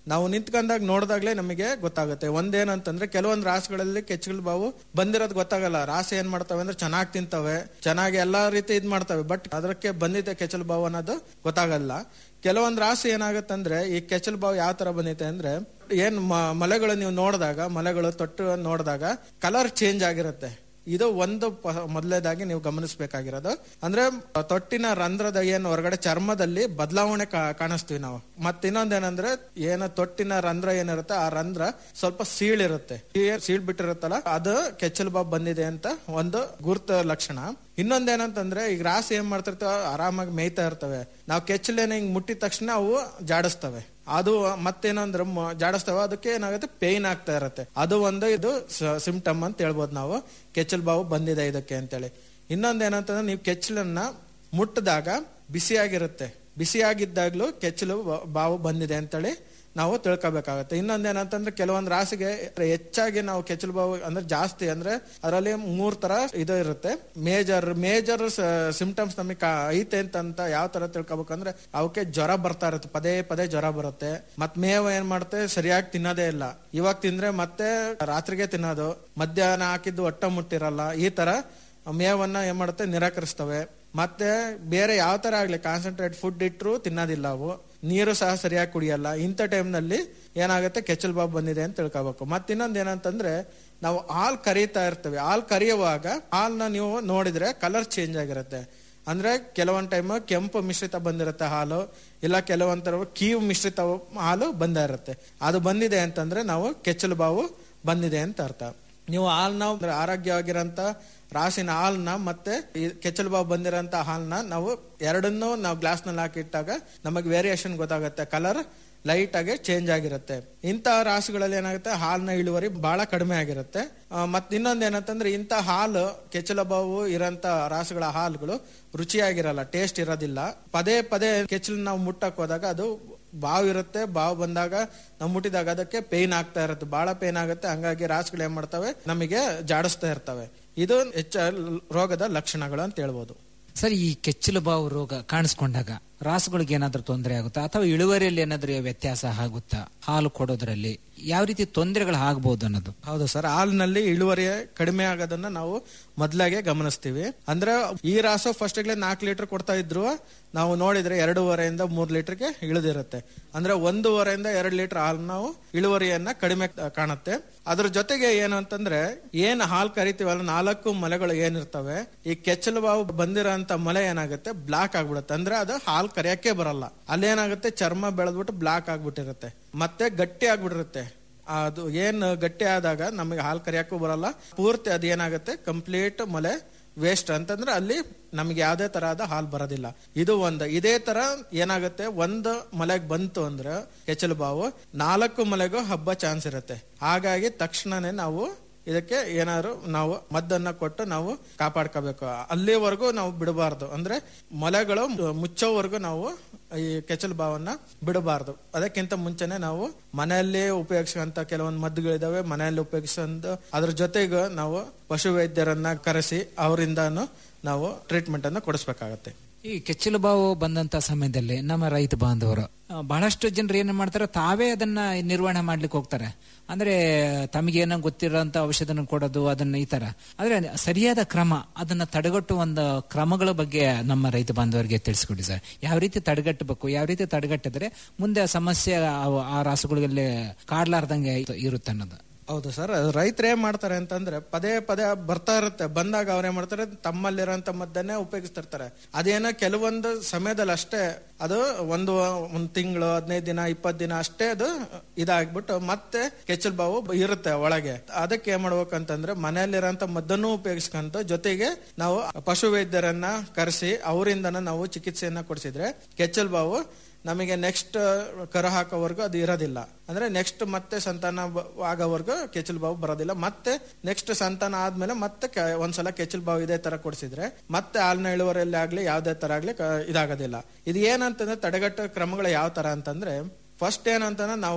ನಾವು ನಿಂತ್ಕೊಂಡಾಗ ನೋಡಿದಾಗ್ಲೇ ನಮಗೆ ಗೊತ್ತಾಗುತ್ತೆ ಒಂದೇನಂತಂದ್ರೆ ಕೆಲವೊಂದು ರಾಸುಗಳಲ್ಲಿ ಕೆಚ್ಚಲು ಬಾವು ಬಂದಿರೋದು ಗೊತ್ತಾಗಲ್ಲ ರಾಸು ಏನ್ ಮಾಡ್ತವೆ ಅಂದ್ರೆ ಚೆನ್ನಾಗಿ ತಿಂತವೆ ಚೆನ್ನಾಗಿ ಎಲ್ಲಾ ರೀತಿ ಇದ್ ಮಾಡ್ತವೆ ಬಟ್ ಅದಕ್ಕೆ ಬಂದಿದೆ ಕೆಚ್ಚಲು ಬಾವು ಅನ್ನೋದು ಗೊತ್ತಾಗಲ್ಲ ಕೆಲವೊಂದು ರಾಸು ಏನಾಗುತ್ತಂದ್ರೆ ಈ ಕೆಚ್ಚಲು ಬಾವು ಯಾವ ತರ ಬಂದಿದೆ ಅಂದ್ರೆ ಏನ್ ಮ- ಮಲೆಗಳು ನೀವು ನೋಡಿದಾಗ ಮಲೆಗಳು ತೊಟ್ಟು ನೋಡಿದಾಗ ಕಲರ್ ಚೇಂಜ್ ಆಗಿರುತ್ತೆ ಇದು ಒಂದು ಪ- ಮೊದಲನೇದಾಗಿ ನೀವು ಗಮನಿಸಬೇಕಾಗಿರೋದು ಅಂದ್ರೆ ತೊಟ್ಟಿನ ರಂಧ್ರದ ಏನು ಹೊರಗಡೆ ಚರ್ಮದಲ್ಲಿ ಬದಲಾವಣೆ ಕಾಣಿಸ್ತೀವಿ ನಾವು ಮತ್ತೆ ಇನ್ನೊಂದೇನಂದ್ರೆ ಏನು ತೊಟ್ಟಿನ ರಂಧ್ರ ಏನಿರುತ್ತೆ ಆ ರಂಧ್ರ ಸ್ವಲ್ಪ ಸೀಳಿರುತ್ತೆ ಏನ್ ಸೀಳ್ ಬಿಟ್ಟಿರುತ್ತಲ್ಲ ಅದು ಕೆಚ್ಚಲು ಬಾಬ್ ಬಂದಿದೆ ಅಂತ ಒಂದು ಗುರುತ ಲಕ್ಷಣ ಇನ್ನೊಂದೇನಂತಂದ್ರೆ ಈಗ ರಾಸಿ ಏನ್ ಮಾಡ್ತಿರ್ತಾವ ಆರಾಮಾಗಿ ಮೇಯ್ತಾ ಇರ್ತವೆ ನಾವು ಕೆಚ್ಚಲೇನ ಹಿಂಗ್ ಮುಟ್ಟಿದ ತಕ್ಷಣ ಅವು ಜಾಡಿಸ್ತವೆ ಅದು ಮತ್ತೇನಂದ್ರೆ ಮ- ಜಾಡಿಸ್ತವೆ ಅದಕ್ಕೆ ಏನಾಗುತ್ತೆ ಪೇಯ್ನ್ ಆಗ್ತಾ ಇರುತ್ತೆ ಅದು ಒಂದು ಇದು ಸಿಂಪ್ಟಮ್ ಅಂತ ಹೇಳ್ಬೋದು ನಾವು ಕೆಚ್ಚಲು ಬಾವು ಬಂದಿದೆ ಇದಕ್ಕೆ ಅಂತೇಳಿ ಇನ್ನೊಂದೇನಂತಂದ್ರೆ ನೀವು ಕೆಚ್ಚಲನ್ನ ಮುಟ್ಟಿದಾಗ ಬಿಸಿಯಾಗಿರುತ್ತೆ ಬಿಸಿಯಾಗಿದ್ದಾಗ್ಲೂ ಕೆಚ್ಚಲು ಬ- ಬಾವು ಬಂದಿದೆ ಅಂತೇಳಿ ನಾವು ತಿಳ್ಕೊಬೇಕಾಗತ್ತೆ ಇನ್ನೊಂದೇನಂತಂದ್ರೆ ಕೆಲವೊಂದು ರಾಸಿಗೆ ಹೆಚ್ಚಾಗಿ ನಾವು ಕೆಚ್ಚಲು ಬಾವು ಅಂದ್ರೆ ಜಾಸ್ತಿ ಅಂದ್ರೆ ಅದರಲ್ಲಿ ಮೂರ್ ತರ ಇದು ಇರುತ್ತೆ ಮೇಜರ್ ಮೇಜರ್ ಸಿಂಪ್ಟಮ್ಸ್ ನಮಗೆ ಕಾ- ಐತೆ ಅಂತ ಯಾವ ತರ ತಿಳ್ಕೊಬೇಕಂದ್ರೆ ಅವಕ್ಕೆ ಜ್ವರ ಬರ್ತಾ ಇರುತ್ತೆ ಪದೇ ಪದೇ ಜ್ವರ ಬರುತ್ತೆ ಮತ್ ಮೇವು ಏನ್ ಮಾಡುತ್ತೆ ಸರಿಯಾಗಿ ತಿನ್ನೋದೇ ಇಲ್ಲ ಇವಾಗ ತಿಂದ್ರೆ ಮತ್ತೆ ರಾತ್ರಿಗೆ ತಿನ್ನೋದು ಮಧ್ಯಾಹ್ನ ಹಾಕಿದ್ದು ಹೊಟ್ಟ ಮುಟ್ಟಿರಲ್ಲ ಈ ತರ ಮೇವನ್ನ ಏನ್ ಮಾಡುತ್ತೆ ನಿರಾಕರಿಸ್ತವೆ ಮತ್ತೆ ಬೇರೆ ಯಾವ ತರ ಆಗ್ಲಿ ಕಾನ್ಸಂಟ್ರೇಟ್ ಫುಡ್ ಇಟ್ರು ತಿನ್ನೋದಿಲ್ಲ ಅವು ನೀರು ಸಹ ಸರಿಯಾಗಿ ಕುಡಿಯಲ್ಲ ಇಂಥ ಟೈಮ್ನಲ್ಲಿ ಏನಾಗುತ್ತೆ ಕೆಚ್ಚಲ್ ಬಾಬ್ ಬಂದಿದೆ ಅಂತ ತಿಳ್ಕೊಬೇಕು ಮತ್ತೆ ಇನ್ನೊಂದ್ ಏನಂತಂದ್ರೆ ನಾವು ಹಾಲ್ ಕರೀತಾ ಇರ್ತೇವೆ ಹಾಲ್ ಕರಿಯುವಾಗ ಹಾಲ್ನ ನೀವು ನೋಡಿದ್ರೆ ಕಲರ್ ಚೇಂಜ್ ಆಗಿರುತ್ತೆ ಅಂದ್ರೆ ಕೆಲವೊಂದ್ ಟೈಮ್ ಕೆಂಪು ಮಿಶ್ರಿತ ಬಂದಿರುತ್ತೆ ಹಾಲು ಇಲ್ಲ ಕೆಲವೊಂದ್ ಕೀವು ಮಿಶ್ರಿತ ಹಾಲು ಬಂದ ಇರುತ್ತೆ ಅದು ಬಂದಿದೆ ಅಂತಂದ್ರೆ ನಾವು ಕೆಚ್ಚಲು ಬಾವು ಬಂದಿದೆ ಅಂತ ಅರ್ಥ ನೀವು ಹಾಲ್ನ ಆರೋಗ್ಯವಾಗಿರಂತ ರಾಸಿನ ಹಾಲ್ನ ಮತ್ತೆ ಈ ಕೆಚ್ಚಲು ಬಾವು ಬಂದಿರೋಂತ ಹಾಲ್ನ ನಾವು ಎರಡನ್ನೂ ನಾವು ಗ್ಲಾಸ್ ನಲ್ಲಿ ಹಾಕಿಟ್ಟಾಗ ನಮಗೆ ವೇರಿಯೇಷನ್ ಗೊತ್ತಾಗುತ್ತೆ ಕಲರ್ ಲೈಟ್ ಆಗಿ ಚೇಂಜ್ ಆಗಿರುತ್ತೆ ಇಂಥ ರಾಸುಗಳಲ್ಲಿ ಏನಾಗುತ್ತೆ ಹಾಲಿನ ಇಳುವರಿ ಬಹಳ ಕಡಿಮೆ ಆಗಿರುತ್ತೆ ಆ, ಮತ್ ಇನ್ನೊಂದ್ ಏನಂತಂದ್ರೆ ಇಂಥ ಹಾಲು ಕೆಚ್ಚಲ ಬಾವು ಇರೋಂತ ರಾಸುಗಳ ಹಾಲುಗಳು ರುಚಿಯಾಗಿರಲ್ಲ ಟೇಸ್ಟ್ ಇರೋದಿಲ್ಲ ಪದೇ ಪದೇ ಕೆಚ್ಚಲು ನಾವು ಮುಟ್ಟಕ್ ಹೋದಾಗ ಅದು ಬಾವು ಇರುತ್ತೆ ಬಾವು ಬಂದಾಗ ನಾವು ಮುಟ್ಟಿದಾಗ ಅದಕ್ಕೆ ಪೇನ್ ಆಗ್ತಾ ಇರುತ್ತೆ ಬಹಳ ಪೇನ್ ಆಗುತ್ತೆ ಹಂಗಾಗಿ ರಾಸುಗಳು ಏನ್ ಮಾಡ್ತವೆ ನಮಗೆ ಜಾಡಿಸ್ತಾ ಇರ್ತವೆ ಇದು ಹೆಚ್ಚ ರೋಗದ ಲಕ್ಷಣಗಳು ಅಂತ ಹೇಳ್ಬೋದು ಸರ್ ಈ ಕೆಚ್ಚಲು ಬಾವು ರೋಗ ಕಾಣಿಸ್ಕೊಂಡಾಗ ರಾಸುಗಳಿಗೆ ಏನಾದ್ರೂ ತೊಂದರೆ ಆಗುತ್ತಾ ಅಥವಾ ಇಳುವರಿಯಲ್ಲಿ ಏನಾದ್ರೂ ವ್ಯತ್ಯಾಸ ಆಗುತ್ತಾ ಹಾಲು ಕೊಡೋದ್ರಲ್ಲಿ ಯಾವ ರೀತಿ ತೊಂದರೆಗಳು ಆಗ್ಬಹುದು ಅನ್ನೋದು ಹೌದು ಸರ್ ಹಾಲಿನಲ್ಲಿ ಇಳುವರಿ ಕಡಿಮೆ ಆಗೋದನ್ನ ನಾವು ಮೊದ್ಲಾಗೆ ಗಮನಿಸ್ತೀವಿ ಅಂದ್ರೆ ಈ ರಾಸು ಫಸ್ಟ್ ನಾಲ್ಕು ಲೀಟರ್ ಕೊಡ್ತಾ ಇದ್ರು ನಾವು ನೋಡಿದ್ರೆ ಎರಡೂವರೆಯಿಂದ ಮೂರ್ ಲೀಟರ್ಗೆ ಇಳಿದಿರುತ್ತೆ ಅಂದ್ರೆ ಒಂದೂವರೆಯಿಂದ ಎರಡು ಲೀಟರ್ ಹಾಲು ನಾವು ಇಳುವರಿಯನ್ನ ಕಡಿಮೆ ಕಾಣುತ್ತೆ ಅದ್ರ ಜೊತೆಗೆ ಏನು ಅಂತಂದ್ರೆ ಏನ್ ಹಾಲು ಕರಿತೀವಲ್ಲ ನಾಲ್ಕು ಮಲೆಗಳು ಏನಿರ್ತವೆ ಈ ಕೆಚ್ಚಲು ಬಾವು ಬಂದಿರೋಂತ ಮಲೆ ಏನಾಗುತ್ತೆ ಬ್ಲಾಕ್ ಆಗ್ಬಿಡುತ್ತೆ ಅಂದ್ರೆ ಅದು ಹಾಲು ಕರಿಯಕ್ಕೆ ಬರಲ್ಲ ಅಲ್ಲೇನಾಗುತ್ತೆ ಚರ್ಮ ಬೆಳೆದ್ಬಿಟ್ಟು ಬ್ಲಾಕ್ ಆಗ್ಬಿಟ್ಟಿರುತ್ತೆ ಮತ್ತೆ ಗಟ್ಟಿ ಆಗ್ಬಿಟ್ಟಿರುತ್ತೆ ಅದು ಏನ್ ಗಟ್ಟಿ ಆದಾಗ ನಮಗೆ ಹಾಲು ಕರಿಯಕ್ಕೂ ಬರಲ್ಲ ಪೂರ್ತಿ ಅದೇನಾಗುತ್ತೆ ಕಂಪ್ಲೀಟ್ ಮೊಲೆ ವೇಸ್ಟ್ ಅಂತಂದ್ರೆ ಅಲ್ಲಿ ನಮ್ಗೆ ಯಾವ್ದೇ ತರಹದ ಹಾಲು ಬರೋದಿಲ್ಲ ಇದು ಒಂದು ಇದೇ ತರ ಏನಾಗುತ್ತೆ ಒಂದು ಮಲೆಗ್ ಬಂತು ಅಂದ್ರೆ ಕೆಚ್ಚಲು ಬಾವು ನಾಲ್ಕು ಮಲೆಗೂ ಹಬ್ಬ ಚಾನ್ಸ್ ಇರುತ್ತೆ ಹಾಗಾಗಿ ತಕ್ಷಣನೇ ನಾವು ಇದಕ್ಕೆ ಏನಾದ್ರು ನಾವು ಮದ್ದನ್ನ ಕೊಟ್ಟು ನಾವು ಕಾಪಾಡ್ಕೋಬೇಕು ಅಲ್ಲಿವರೆಗೂ ನಾವು ಬಿಡಬಾರ್ದು ಅಂದ್ರೆ ಮೊಲೆಗಳು ಮುಚ್ಚೋವರೆಗೂ ನಾವು ಈ ಕೆಚ್ಚಲು ಬಾವನ್ನ ಬಿಡಬಾರ್ದು ಅದಕ್ಕಿಂತ ಮುಂಚೆನೆ ನಾವು ಮನೆಯಲ್ಲಿ ಉಪಯೋಗಿಸುವಂತ ಕೆಲವೊಂದು ಮದ್ದುಗಳಿದಾವೆ ಮನೆಯಲ್ಲಿ ಉಪಯೋಗಿಸುವಂತ ಅದ್ರ ಜೊತೆಗೆ ನಾವು ಪಶು ವೈದ್ಯರನ್ನ ಕರೆಸಿ ಅವರಿಂದಾನು ನಾವು ಟ್ರೀಟ್ಮೆಂಟ್ ಅನ್ನು ಕೊಡಿಸ್ಬೇಕಾಗತ್ತೆ ಈ ಕೆಚ್ಚಲು ಬಾವು ಬಂದಂತ ಸಮಯದಲ್ಲಿ ನಮ್ಮ ರೈತ ಬಾಂಧವರು ಆ, ಬಹಳಷ್ಟು ಜನರು ಏನ್ ಮಾಡ್ತಾರೆ ತಾವೇ ಅದನ್ನ ನಿರ್ವಹಣೆ ಮಾಡ್ಲಿಕ್ಕೆ ಹೋಗ್ತಾರೆ ಅಂದ್ರೆ ತಮಗೇನೋ ಗೊತ್ತಿರೋಂತ ಔಷಧನ ಕೊಡೋದು ಅದನ್ನ ಈ ತರ ಆದ್ರೆ ಸರಿಯಾದ ಕ್ರಮ ಅದನ್ನ ತಡೆಗಟ್ಟುವ ಒಂದು ಕ್ರಮಗಳ ಬಗ್ಗೆ ನಮ್ಮ ರೈತ ಬಾಂಧವರಿಗೆ ತಿಳಿಸ್ಕೊಡಿ ಸರ್ ಯಾವ ರೀತಿ ತಡೆಗಟ್ಟಬೇಕು ಯಾವ ರೀತಿ ತಡೆಗಟ್ಟಿದ್ರೆ ಮುಂದೆ ಆ ಸಮಸ್ಯೆ ಆ- ಆ ರಾಸುಗಳಿಗೆ ಕಾಡ್ಲಾರ್ದಂಗೆ ಇರುತ್ತೆ ಅನ್ನೋದು ಹೌದು ಸರ್ ರೈತರು ಏನ್ ಮಾಡ್ತಾರೆ ಅಂತಂದ್ರೆ ಪದೇ ಪದೇ ಬರ್ತಾ ಇರುತ್ತೆ ಬಂದಾಗ ಅವ್ರ ಏನ್ ಮಾಡ್ತಾರೆ ತಮ್ಮಲ್ಲಿರೋಂತ ಮದ್ದನ್ನೇ ಉಪಯೋಗಿಸ್ತಿರ್ತಾರೆ ಅದೇನೋ ಕೆಲವೊಂದು ಸಮಯದಲ್ಲಿ ಅಷ್ಟೇ ಅದು ಒಂದು ಒಂದ್ ತಿಂಗಳು ಹದಿನೈದು ದಿನ ಇಪ್ಪತ್ತು ದಿನ ಅಷ್ಟೇ ಅದು ಇದಾಗ್ಬಿಟ್ಟು ಮತ್ತೆ ಕೆಚ್ಚಲ್ ಬಾವು ಇರುತ್ತೆ ಒಳಗೆ ಅದಕ್ಕೆ ಏನ್ ಮಾಡ್ಬೇಕಂತಂದ್ರೆ ಮನೆಯಲ್ಲಿರೋಂತ ಮದ್ದನ್ನು ಉಪಯೋಗಿಸ್ಕೊಂತ ಜೊತೆಗೆ ನಾವು ಪಶು ವೈದ್ಯರನ್ನ ಕರೆಸಿ ಅವರಿಂದನ ನಾವು ಚಿಕಿತ್ಸೆಯನ್ನ ಕೊಡಿಸಿದ್ರೆ ಕೆಚ್ಚಲ್ ಬಾವು ನಮಗೆ ನೆಕ್ಸ್ಟ್ ಕರ ಹಾಕೋವರೆಗೂ ಅದು ಇರೋದಿಲ್ಲ ಅಂದ್ರೆ ನೆಕ್ಸ್ಟ್ ಮತ್ತೆ ಸಂತಾನ ಬ- ಆಗೋವರೆಗೂ ಕೆಚ್ಚಲು ಬಾವು ಬರೋದಿಲ್ಲ ಮತ್ತೆ ನೆಕ್ಸ್ಟ್ ಸಂತಾನ ಆದ್ಮೇಲೆ ಮತ್ತೆ ಕೆ- ಒಂದ್ಸಲ ಕೆಚ್ಚಲು ಬಾವು ಇದೇ ತರ ಕೊಡಿಸಿದ್ರೆ ಮತ್ತೆ ಹಾಲಿನ ಇಳುವರಿಯಲ್ಲಿ ಆಗ್ಲಿ ಯಾವ್ದೇ ತರ ಆಗ್ಲಿ ಕ- ಇದಾಗೋದಿಲ್ಲ ಇದು ಏನಂತಂದ್ರೆ ತಡೆಗಟ್ಟೋ ಕ್ರಮಗಳು ಯಾವ ತರ ಅಂತಂದ್ರೆ ಫಸ್ಟ್ ಏನಂತಂದ್ರೆ ನಾವು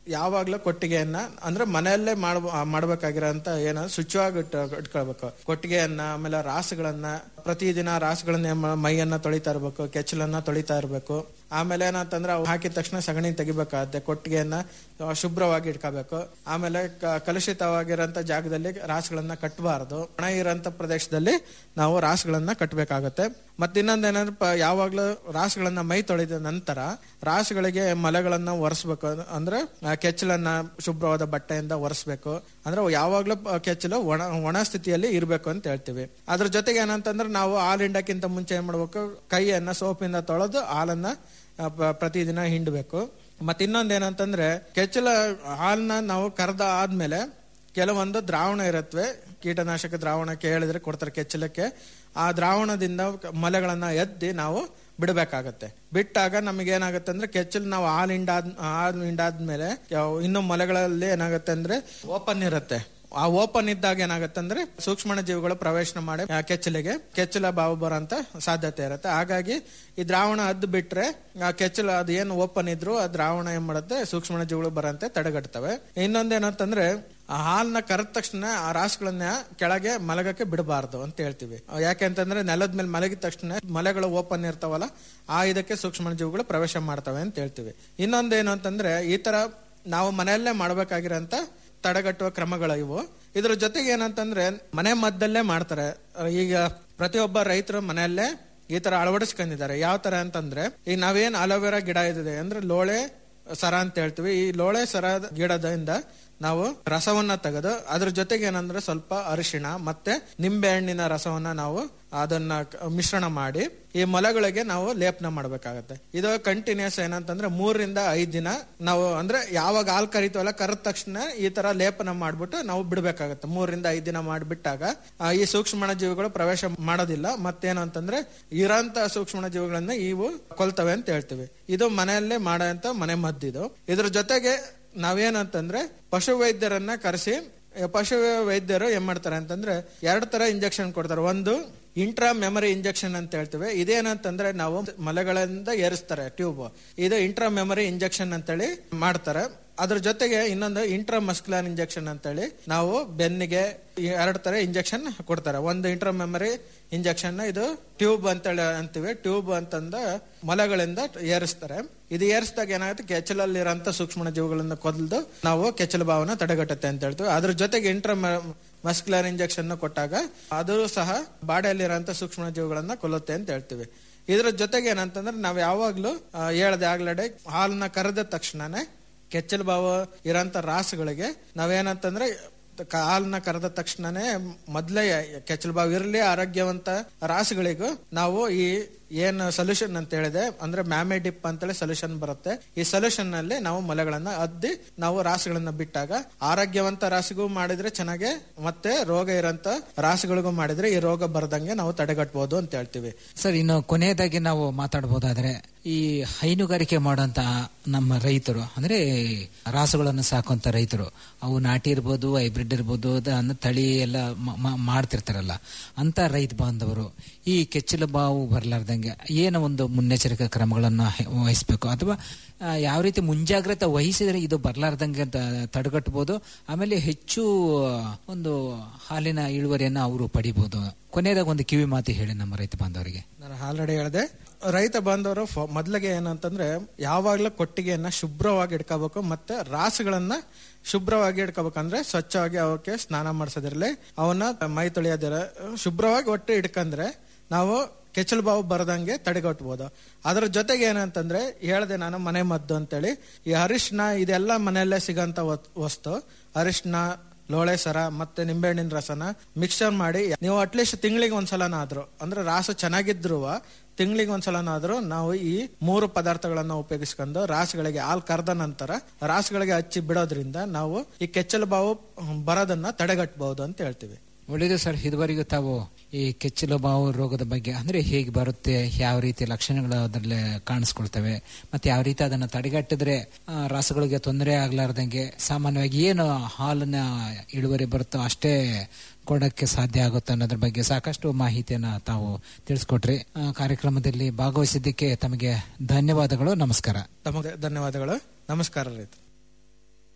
ಯಾವಾಗ್ಲೂ ಕೊಟ್ಟಿಗೆಯನ್ನ ಅಂದ್ರೆ ಮನೆಯಲ್ಲೇ ಮಾಡ ಮಾಡ್ಬೇಕಾಗಿರೋಂತ ಏನ ಶುಚಿಯಾಗಿ ಇಟ್ ಇಟ್ಕೊಳ್ಬೇಕು ಕೊಟ್ಟಿಗೆಯನ್ನ ಆಮೇಲೆ ರಾಸುಗಳನ್ನ ಪ್ರತಿದಿನ ರಾಸುಗಳನ್ನ ಏನ್ ಮಾ- ಮೈಯನ್ನ ತೊಳಿತಾ ಇರ್ಬೇಕು ಕೆಚ್ಚಲನ್ನ ತೊಳಿತಾ ಇರ್ಬೇಕು ಆಮೇಲೆ ಏನಂತಂದ್ರೆ ಅವು ಹಾಕಿದ ತಕ್ಷಣ ಸಗಣಿ ತೆಗಿಬೇಕಾಗತ್ತೆ ಕೊಟ್ಟಿಗೆಯನ್ನ ಆ, ಶುಭ್ರವಾಗಿ ಇಟ್ಕೋಬೇಕು ಆಮೇಲೆ ಕ- ಕಲುಷಿತವಾಗಿರೋಂಥ ಜಾಗದಲ್ಲಿ ರಾಸುಗಳನ್ನ ಕಟ್ಟಬಾರದು ಒಣ ಇರೋಂಥ ಪ್ರದೇಶದಲ್ಲಿ ನಾವು ರಾಸುಗಳನ್ನ ಕಟ್ಟಬೇಕಾಗತ್ತೆ ಮತ್ತೆ ಇನ್ನೊಂದೇನಂದ್ರೆ ಪ- ಯಾವಾಗ್ಲೂ ರಾಸುಗಳನ್ನ ಮೈ ತೊಳೆದ ನಂತರ ರಾಸುಗಳಿಗೆ ಮಲೆಗಳನ್ನ ಒರೆಸ್ಬೇಕು ಅದ್- ಅಂದ್ರೆ ಆ, ಕೆಚ್ಚಲನ್ನ ಶುಭ್ರವಾದ ಬಟ್ಟೆಯಿಂದ ಒರೆಸ್ಬೇಕು ಅಂದ್ರೆ ಯಾವಾಗ್ಲೂ ಪ- ಕೆಚ್ಚಲು ಒಣ ಒಣ ಸ್ಥಿತಿಯಲ್ಲಿ ಇರಬೇಕು ಅಂತ ಹೇಳ್ತೀವಿ ಅದ್ರ ಜೊತೆಗೆ ಏನಂತಂದ್ರೆ ನಾವು ಹಾಲು ಹಿಂಡಕ್ಕಿಂತ ಮುಂಚೆ ಏನ್ ಮಾಡ್ಬೇಕು ಕೈಯನ್ನ ಸೋಪಿಂದ ತೊಳೆದು ಹಾಲನ್ನ ಆ, ಪ- ಪ್ರತಿದಿನ ಹಿಂಡಬೇಕು ಮತ್ತೆ ಇನ್ನೊಂದ್ ಏನಂತಂದ್ರೆ ಕೆಚ್ಚಲ ಹಾಲನ್ನ ನಾವು ಕರೆದ ಆದ್ಮೇಲೆ ಕೆಲವೊಂದು ದ್ರಾವಣ ಇರತ್ವೆ ಕೀಟನಾಶಕ ದ್ರಾವಣ ಕೇಳಿದ್ರೆ ಕೊಡ್ತಾರೆ ಕೆಚ್ಚಲಕ್ಕೆ ಆ ದ್ರಾವಣದಿಂದ ಕ- ಮಲೆಗಳನ್ನ ಎದ್ದಿ ನಾವು ಬಿಡಬೇಕಾಗತ್ತೆ ಬಿಟ್ಟಾಗ ನಮಗೆ ಏನಾಗುತ್ತೆ ಅಂದ್ರೆ ಕೆಚ್ಚಲು ನಾವು ಹಾಲು ಹಿಂಡಾದ್ ಹಾಲು ಹಿಂಡಾದ್ಮೇಲೆ ಯಾವ- ಇನ್ನು ಮಲೆಗಳಲ್ಲಿ ಏನಾಗುತ್ತೆ ಅಂದ್ರೆ ಓಪನ್ ಇರುತ್ತೆ ಆ ಓಪನ್ ಇದ್ದಾಗ ಏನಾಗುತ್ತೆ ಅಂದ್ರೆ ಸೂಕ್ಷ್ಮ ಜೀವಿಗಳು ಪ್ರವೇಶ ಮಾಡಿ ಆ ಕೆಚ್ಚಲಿಗೆ ಕೆಚ್ಚಲ ಬಾವು ಬರೋಂತ ಸಾಧ್ಯತೆ ಇರುತ್ತೆ ಹಾಗಾಗಿ ಈ ದ್ರಾವಣ ಅದ್ದು ಬಿಟ್ರೆ ಆ ಕೆಚ್ಚಲ ಅದು ಏನು ಓಪನ್ ಇದ್ರು ಆ ದ್ರಾವಣ ಏನ್ ಮಾಡುತ್ತೆ ಸೂಕ್ಷ್ಮ ಜೀವಿಗಳು ಬರಂತೆ ತಡೆಗಟ್ತವೆ ಇನ್ನೊಂದೇನಂತಂದ್ರೆ ಆ ಹಾಲ್ನ ಕರೆದ ತಕ್ಷಣ ಆ ರಾಸುಗಳನ್ನ ಕೆಳಗೆ ಮಲಗಕ್ಕೆ ಬಿಡಬಾರ್ದು ಅಂತ ಹೇಳ್ತೀವಿ ಯಾಕೆ ಅಂತಂದ್ರೆ ನೆಲದ ಮೇಲೆ ಮಲಗಿದ ತಕ್ಷಣ ಮಲೆಗಳು ಓಪನ್ ಇರ್ತಾವಲ್ಲ ಆ ಇದಕ್ಕೆ ಸೂಕ್ಷ್ಮ ಜೀವಿಗಳು ಪ್ರವೇಶ ಮಾಡ್ತವೆ ಅಂತ ಹೇಳ್ತೀವಿ ಇನ್ನೊಂದೇನು ಅಂತಂದ್ರೆ ಈ ತರ ನಾವು ಮನೆಯಲ್ಲೇ ಮಾಡ್ಬೇಕಾಗಿರೋಂತ ತಡೆಗಟ್ಟುವ ಕ್ರಮಗಳು ಇವು ಇದ್ರ ಜೊತೆಗೆ ಏನಂತಂದ್ರೆ ಮನೆ ಮದ್ದಲ್ಲೇ ಮಾಡ್ತಾರೆ ಈಗ ಪ್ರತಿಯೊಬ್ಬ ರೈತರು ಮನೆಯಲ್ಲೇ ಈ ತರ ಅಳವಡಿಸ್ಕೊಂಡಿದ್ದಾರೆ ಯಾವ ತರ ಅಂತಂದ್ರೆ ಈಗ ನಾವೇನ್ ಅಲೋವೆರಾ ಗಿಡ ಇದೆ ಅಂದ್ರೆ ಲೋಳೆ ಸರ ಅಂತ ಹೇಳ್ತೀವಿ ಈ ಲೋಳೆ ಸರ ಗಿಡದಿಂದ ನಾವು ರಸವನ್ನ ತೆಗೆದು ಅದ್ರ ಜೊತೆಗೆ ಏನಂದ್ರೆ ಸ್ವಲ್ಪ ಅರಿಶಿಣ ಮತ್ತೆ ನಿಂಬೆ ಹಣ್ಣಿನ ರಸವನ್ನ ನಾವು ಅದನ್ನ ಕ- ಮಿಶ್ರಣ ಮಾಡಿ ಈ ಮೊಲಗಳಿಗೆ ನಾವು ಲೇಪನ ಮಾಡ್ಬೇಕಾಗತ್ತೆ ಇದು ಕಂಟಿನ್ಯೂಸ್ ಏನಂತಂದ್ರೆ ಮೂರರಿಂದ ಐದ್ ದಿನ ನಾವು ಅಂದ್ರೆ ಯಾವಾಗ ಹಾಲ್ ಕರಿತೀವಲ್ಲ ಕರೆದ ತಕ್ಷಣ ಈ ತರ ಲೇಪನ ಮಾಡ್ಬಿಟ್ಟು ನಾವು ಬಿಡ್ಬೇಕಾಗತ್ತೆ ಮೂರರಿಂದ ಐದ್ ದಿನ ಮಾಡ್ಬಿಟ್ಟಾಗ ಆ, ಈ ಸೂಕ್ಷ್ಮ ಜೀವಿಗಳು ಪ್ರವೇಶ ಮಾಡೋದಿಲ್ಲ ಮತ್ತೇನು ಅಂತಂದ್ರೆ ಇರೋಂತ ಸೂಕ್ಷ್ಮ ಜೀವಿಗಳನ್ನ ಇವು ಕೊಲ್ತವೆ ಅಂತ ಹೇಳ್ತೀವಿ ಇದು ಮನೆಯಲ್ಲೇ ಮಾಡೋಂತ ಮನೆ ಮದ್ದಿದು ಇದ್ರ ಜೊತೆಗೆ ನಾವೇನಂತಂದ್ರೆ ಪಶು ವೈದ್ಯರನ್ನ ಕರೆಸಿ ಪಶು ವೈದ್ಯರು ಏನ್ ಮಾಡ್ತಾರೆ ಅಂತಂದ್ರೆ ಎರಡ್ ತರ ಇಂಜೆಕ್ಷನ್ ಕೊಡ್ತಾರೆ ಒಂದು ಇಂಟ್ರಾ ಮೆಮರಿ ಇಂಜೆಕ್ಷನ್ ಅಂತ ಹೇಳ್ತೀವಿ ಇದೇನಂತಂದ್ರೆ ನಾವು ಮಲೆಗಳಿಂದ ಏರಿಸ್ತಾರೆ ಟ್ಯೂಬ್ ಇದು ಇಂಟ್ರಾ ಮೆಮರಿ ಇಂಜೆಕ್ಷನ್ ಅಂತೇಳಿ ಮಾಡ್ತಾರೆ ಅದ್ರ ಜೊತೆಗೆ ಇನ್ನೊಂದು ಇಂಟ್ರಾ ಮಸ್ಕ್ಯುಲರ್ ಇಂಜೆಕ್ಷನ್ ಅಂತೇಳಿ ನಾವು ಬೆನ್ನಿಗೆ ಈ ಎರಡು ತರ ಇಂಜೆಕ್ಷನ್ ಕೊಡ್ತಾರೆ ಒಂದು ಇಂಟ್ರಾ ಮೆಮರಿ ಇಂಜೆಕ್ಷನ್ ಇದು ಟ್ಯೂಬ್ ಅಂತೇಳಿ ಅಂತೀವಿ ಟ್ಯೂಬ್ ಅಂತಂದ ಮೊಲಗಳಿಂದ ಏರಿಸ್ತಾರೆ ಇದು ಏರಿಸಿದಾಗ ಏನಾಗುತ್ತೆ ಕೆಚ್ಚಲಲ್ಲಿರೋಂಥ ಸೂಕ್ಷ್ಮ ಜೀವಿಗಳನ್ನ ಕೊಲ್ದು ನಾವು ಕೆಚ್ಚಲು ಭಾವನ ತಡೆಗಟ್ಟುತ್ತೆ ಅಂತ ಹೇಳ್ತೀವಿ ಅದ್ರ ಜೊತೆಗೆ ಇಂಟ್ರಾ ಮಸ್ಕ್ಯುಲರ್ ಇಂಜೆಕ್ಷನ್ ಕೊಟ್ಟಾಗ ಅದು ಸಹ ಬಾಡಿಯಲ್ಲಿರೋಂಥ ಸೂಕ್ಷ್ಮ ಜೀವಿಗಳನ್ನ ಕೊಲ್ಲುತ್ತೆ ಅಂತ ಹೇಳ್ತೀವಿ ಇದ್ರ ಜೊತೆಗೆ ಏನಂತಂದ್ರೆ ನಾವ್ ಯಾವಾಗ್ಲೂ ಆ, ಹೇಳ್ದೆ ಆಗ್ಲಡೆ ಹಾಲನ್ನ ಕರೆದ ತಕ್ಷಣನೇ ಕೆಚ್ಚಲು ಭಾವ ಇರೋಂಥ ರಾಸುಗಳಿಗೆ ನಾವೇನಂತಂದ್ರೆ ಕ- ಹಾಲನ್ನ ಕರೆದ ತಕ್ಷಣನೇ ಮೊದ್ಲೇ ಕೆಚ್ಚಲು ಬಾವು ಇರಲಿ ಆರೋಗ್ಯವಂತ ರಾಸುಗಳಿಗೂ ನಾವು ಈ ಏನ್ ಸೊಲ್ಯೂಷನ್ ಅಂತ ಹೇಳಿದೆ ಅಂದ್ರೆ ಮ್ಯಾಮೆ ಡಿಪ್ ಅಂತೇಳಿ ಸೊಲ್ಯೂಷನ್ ಬರುತ್ತೆ ಈ ಸೊಲ್ಯೂಷನ್ ನಲ್ಲಿ ನಾವು ಮೊಲೆಗಳನ್ನ ಅದ್ದಿ ನಾವು ರಾಸುಗಳನ್ನ ಬಿಟ್ಟಾಗ ಆರೋಗ್ಯವಂತ ರಾಸಿಗೂ ಮಾಡಿದ್ರೆ ಚೆನ್ನಾಗೆ ಮತ್ತೆ ರೋಗ ಇರೋಂತ ರಾಸುಗಳಿಗೂ ಮಾಡಿದ್ರೆ ಈ ರೋಗ ಬರದಂಗೆ ನಾವು ತಡೆಗಟ್ಟಬಹುದು ಅಂತ ಹೇಳ್ತೀವಿ ಸರ್ ಇನ್ನು ಕೊನೆಯದಾಗಿ ನಾವು ಮಾತಾಡಬಹುದಾದ್ರೆ ಈ ಹೈನುಗಾರಿಕೆ ಮಾಡುವಂತ ನಮ್ಮ ರೈತರು ಅಂದ್ರೆ ರಾಸುಗಳನ್ನು ಸಾಕುವಂತ ರೈತರು ಅವು ನಾಟಿ ಇರ್ಬೋದು ಹೈಬ್ರಿಡ್ ಇರ್ಬೋದು ಅದನ್ನ ತಳಿ ಎಲ್ಲ ಮ- ಮ- ಮಾಡ್ತಿರ್ತಾರಲ್ಲ ಅಂತ ರೈತ ಬಾಂಧವರು ಈ ಕೆಚ್ಚಲು ಬಾವು ಬರ್ಲಾರ್ದಂಗೆ ಏನು ಒಂದು ಮುನ್ನೆಚ್ಚರಿಕೆ ಕ್ರಮಗಳನ್ನು ವಹಿಸಬೇಕು ಅಥವಾ ಆ, ಯಾವ ರೀತಿ ಮುಂಜಾಗ್ರತೆ ವಹಿಸಿದ್ರೆ ಇದು ಬರ್ಲಾರ್ದಂಗೆ ಅಂತ ತಡೆಗಟ್ಟಬಹುದು ಆಮೇಲೆ ಹೆಚ್ಚು ಒಂದು ಹಾಲಿನ ಇಳುವರಿಯನ್ನ ಅವರು ಪಡಿಬಹುದು ಕೊನೆಯದಾಗ ಒಂದು ಕಿವಿ ಮಾತು ಹೇಳಿ ನಮ್ಮ ರೈತ ಬಾಂಧವರಿಗೆ ನಾನು ಆಲ್ರೆಡಿ ಹೇಳಿದೆ ರೈತ ಬಾಂಧವರು ಫ- ಮೊದ್ಲಿಗೆ ಏನಂತಂದ್ರೆ ಯಾವಾಗ್ಲೂ ಕೊಟ್ಟಿಗೆಯನ್ನ ಶುಭ್ರವಾಗಿ ಇಟ್ಕೋಬೇಕು ಮತ್ತೆ ರಾಸುಗಳನ್ನ ಶುಭ್ರವಾಗಿ ಇಟ್ಕೋಬೇಕಂದ್ರೆ ಸ್ವಚ್ಛವಾಗಿ ಅವಕ್ಕೆ ಸ್ನಾನ ಮಾಡಿಸೋದಿರಲಿ ಅವನ್ನ ಮೈ ತೊಳೆಯೋದಿರ ಶುಭ್ರವಾಗಿ ಒಟ್ಟು ಇಟ್ಕಂದ್ರೆ ನಾವು ಕೆಚ್ಚಲು ಬಾವು ಬರದಂಗೆ ತಡೆಗಟ್ಟಬಹುದು ಅದ್ರ ಜೊತೆಗೆ ಏನಂತಂದ್ರೆ ಹೇಳ್ದೆ ನಾನು ಮನೆ ಮದ್ದು ಅಂತೇಳಿ ಈ ಅರಿಶಿನ ಇದೆಲ್ಲ ಮನೆಯಲ್ಲೇ ಸಿಗಂತ ವತ್- ವಸ್ತು ಅರಿಶಿನ ಲೋಳೆ ಸರ ಮತ್ತೆ ನಿಂಬೆಹಣ್ಣಿನ ರಸನ ಮಿಕ್ಸರ್ ಮಾಡಿ ನೀವು ಅಟ್ಲೀಸ್ಟ್ ತಿಂಗಳಿಗೆ ಒಂದ್ಸಲನಾದ್ರು ಅಂದ್ರೆ ರಾಸು ಚೆನ್ನಾಗಿದ್ರು ತಿಂಗಳಿಗೆ ಒಂದ್ಸಲನಾದ್ರೂ ನಾವು ಈ ಮೂರು ಪದಾರ್ಥಗಳನ್ನ ಉಪಯೋಗಿಸ್ಕೊಂಡು ರಾಸುಗಳಿಗೆ ಹಾಲು ಕರೆದ ನಂತರ ರಾಸುಗಳಿಗೆ ಹಚ್ಚಿ ಬಿಡೋದ್ರಿಂದ ನಾವು ಈ ಕೆಚ್ಚಲು ಬಾವು ಬರೋದನ್ನ ತಡೆಗಟ್ಟಬಹುದು ಅಂತ ಹೇಳ್ತೀವಿ ಒಳ್ಳೆಯದು ಸರ್ ಇದುವರೆಗೂ ತಾವು ಈ ಕೆಚ್ಚಲು ಬಾವು ರೋಗದ ಬಗ್ಗೆ ಅಂದ್ರೆ ಹೇಗೆ ಬರುತ್ತೆ ಯಾವ ರೀತಿ ಲಕ್ಷಣಗಳು ಅದರಲ್ಲಿ ಕಾಣಿಸ್ಕೊಳ್ತವೆ ಮತ್ತೆ ಯಾವ ರೀತಿ ಅದನ್ನ ತಡೆಗಟ್ಟಿದ್ರೆ ಆ, ರಾಸುಗಳಿಗೆ ತೊಂದರೆ ಆಗ್ಲಾರ್ದಂಗೆ ಸಾಮಾನ್ಯವಾಗಿ ಏನು ಹಾಲಿನ ಇಳುವರಿ ಬರುತ್ತೋ ಅಷ್ಟೇ ಕೊಡಕ್ಕೆ ಸಾಧ್ಯ ಆಗುತ್ತೆ ಅನ್ನೋದ್ರ ಬಗ್ಗೆ ಸಾಕಷ್ಟು ಮಾಹಿತಿಯನ್ನ ತಾವು ತಿಳಿಸ್ಕೊಟ್ರಿ ಆ, ಕಾರ್ಯಕ್ರಮದಲ್ಲಿ ಭಾಗವಹಿಸಿದ್ದಕ್ಕೆ ತಮಗೆ ಧನ್ಯವಾದಗಳು ನಮಸ್ಕಾರ ತಮಗೆ ಧನ್ಯವಾದಗಳು ನಮಸ್ಕಾರ ರೈತ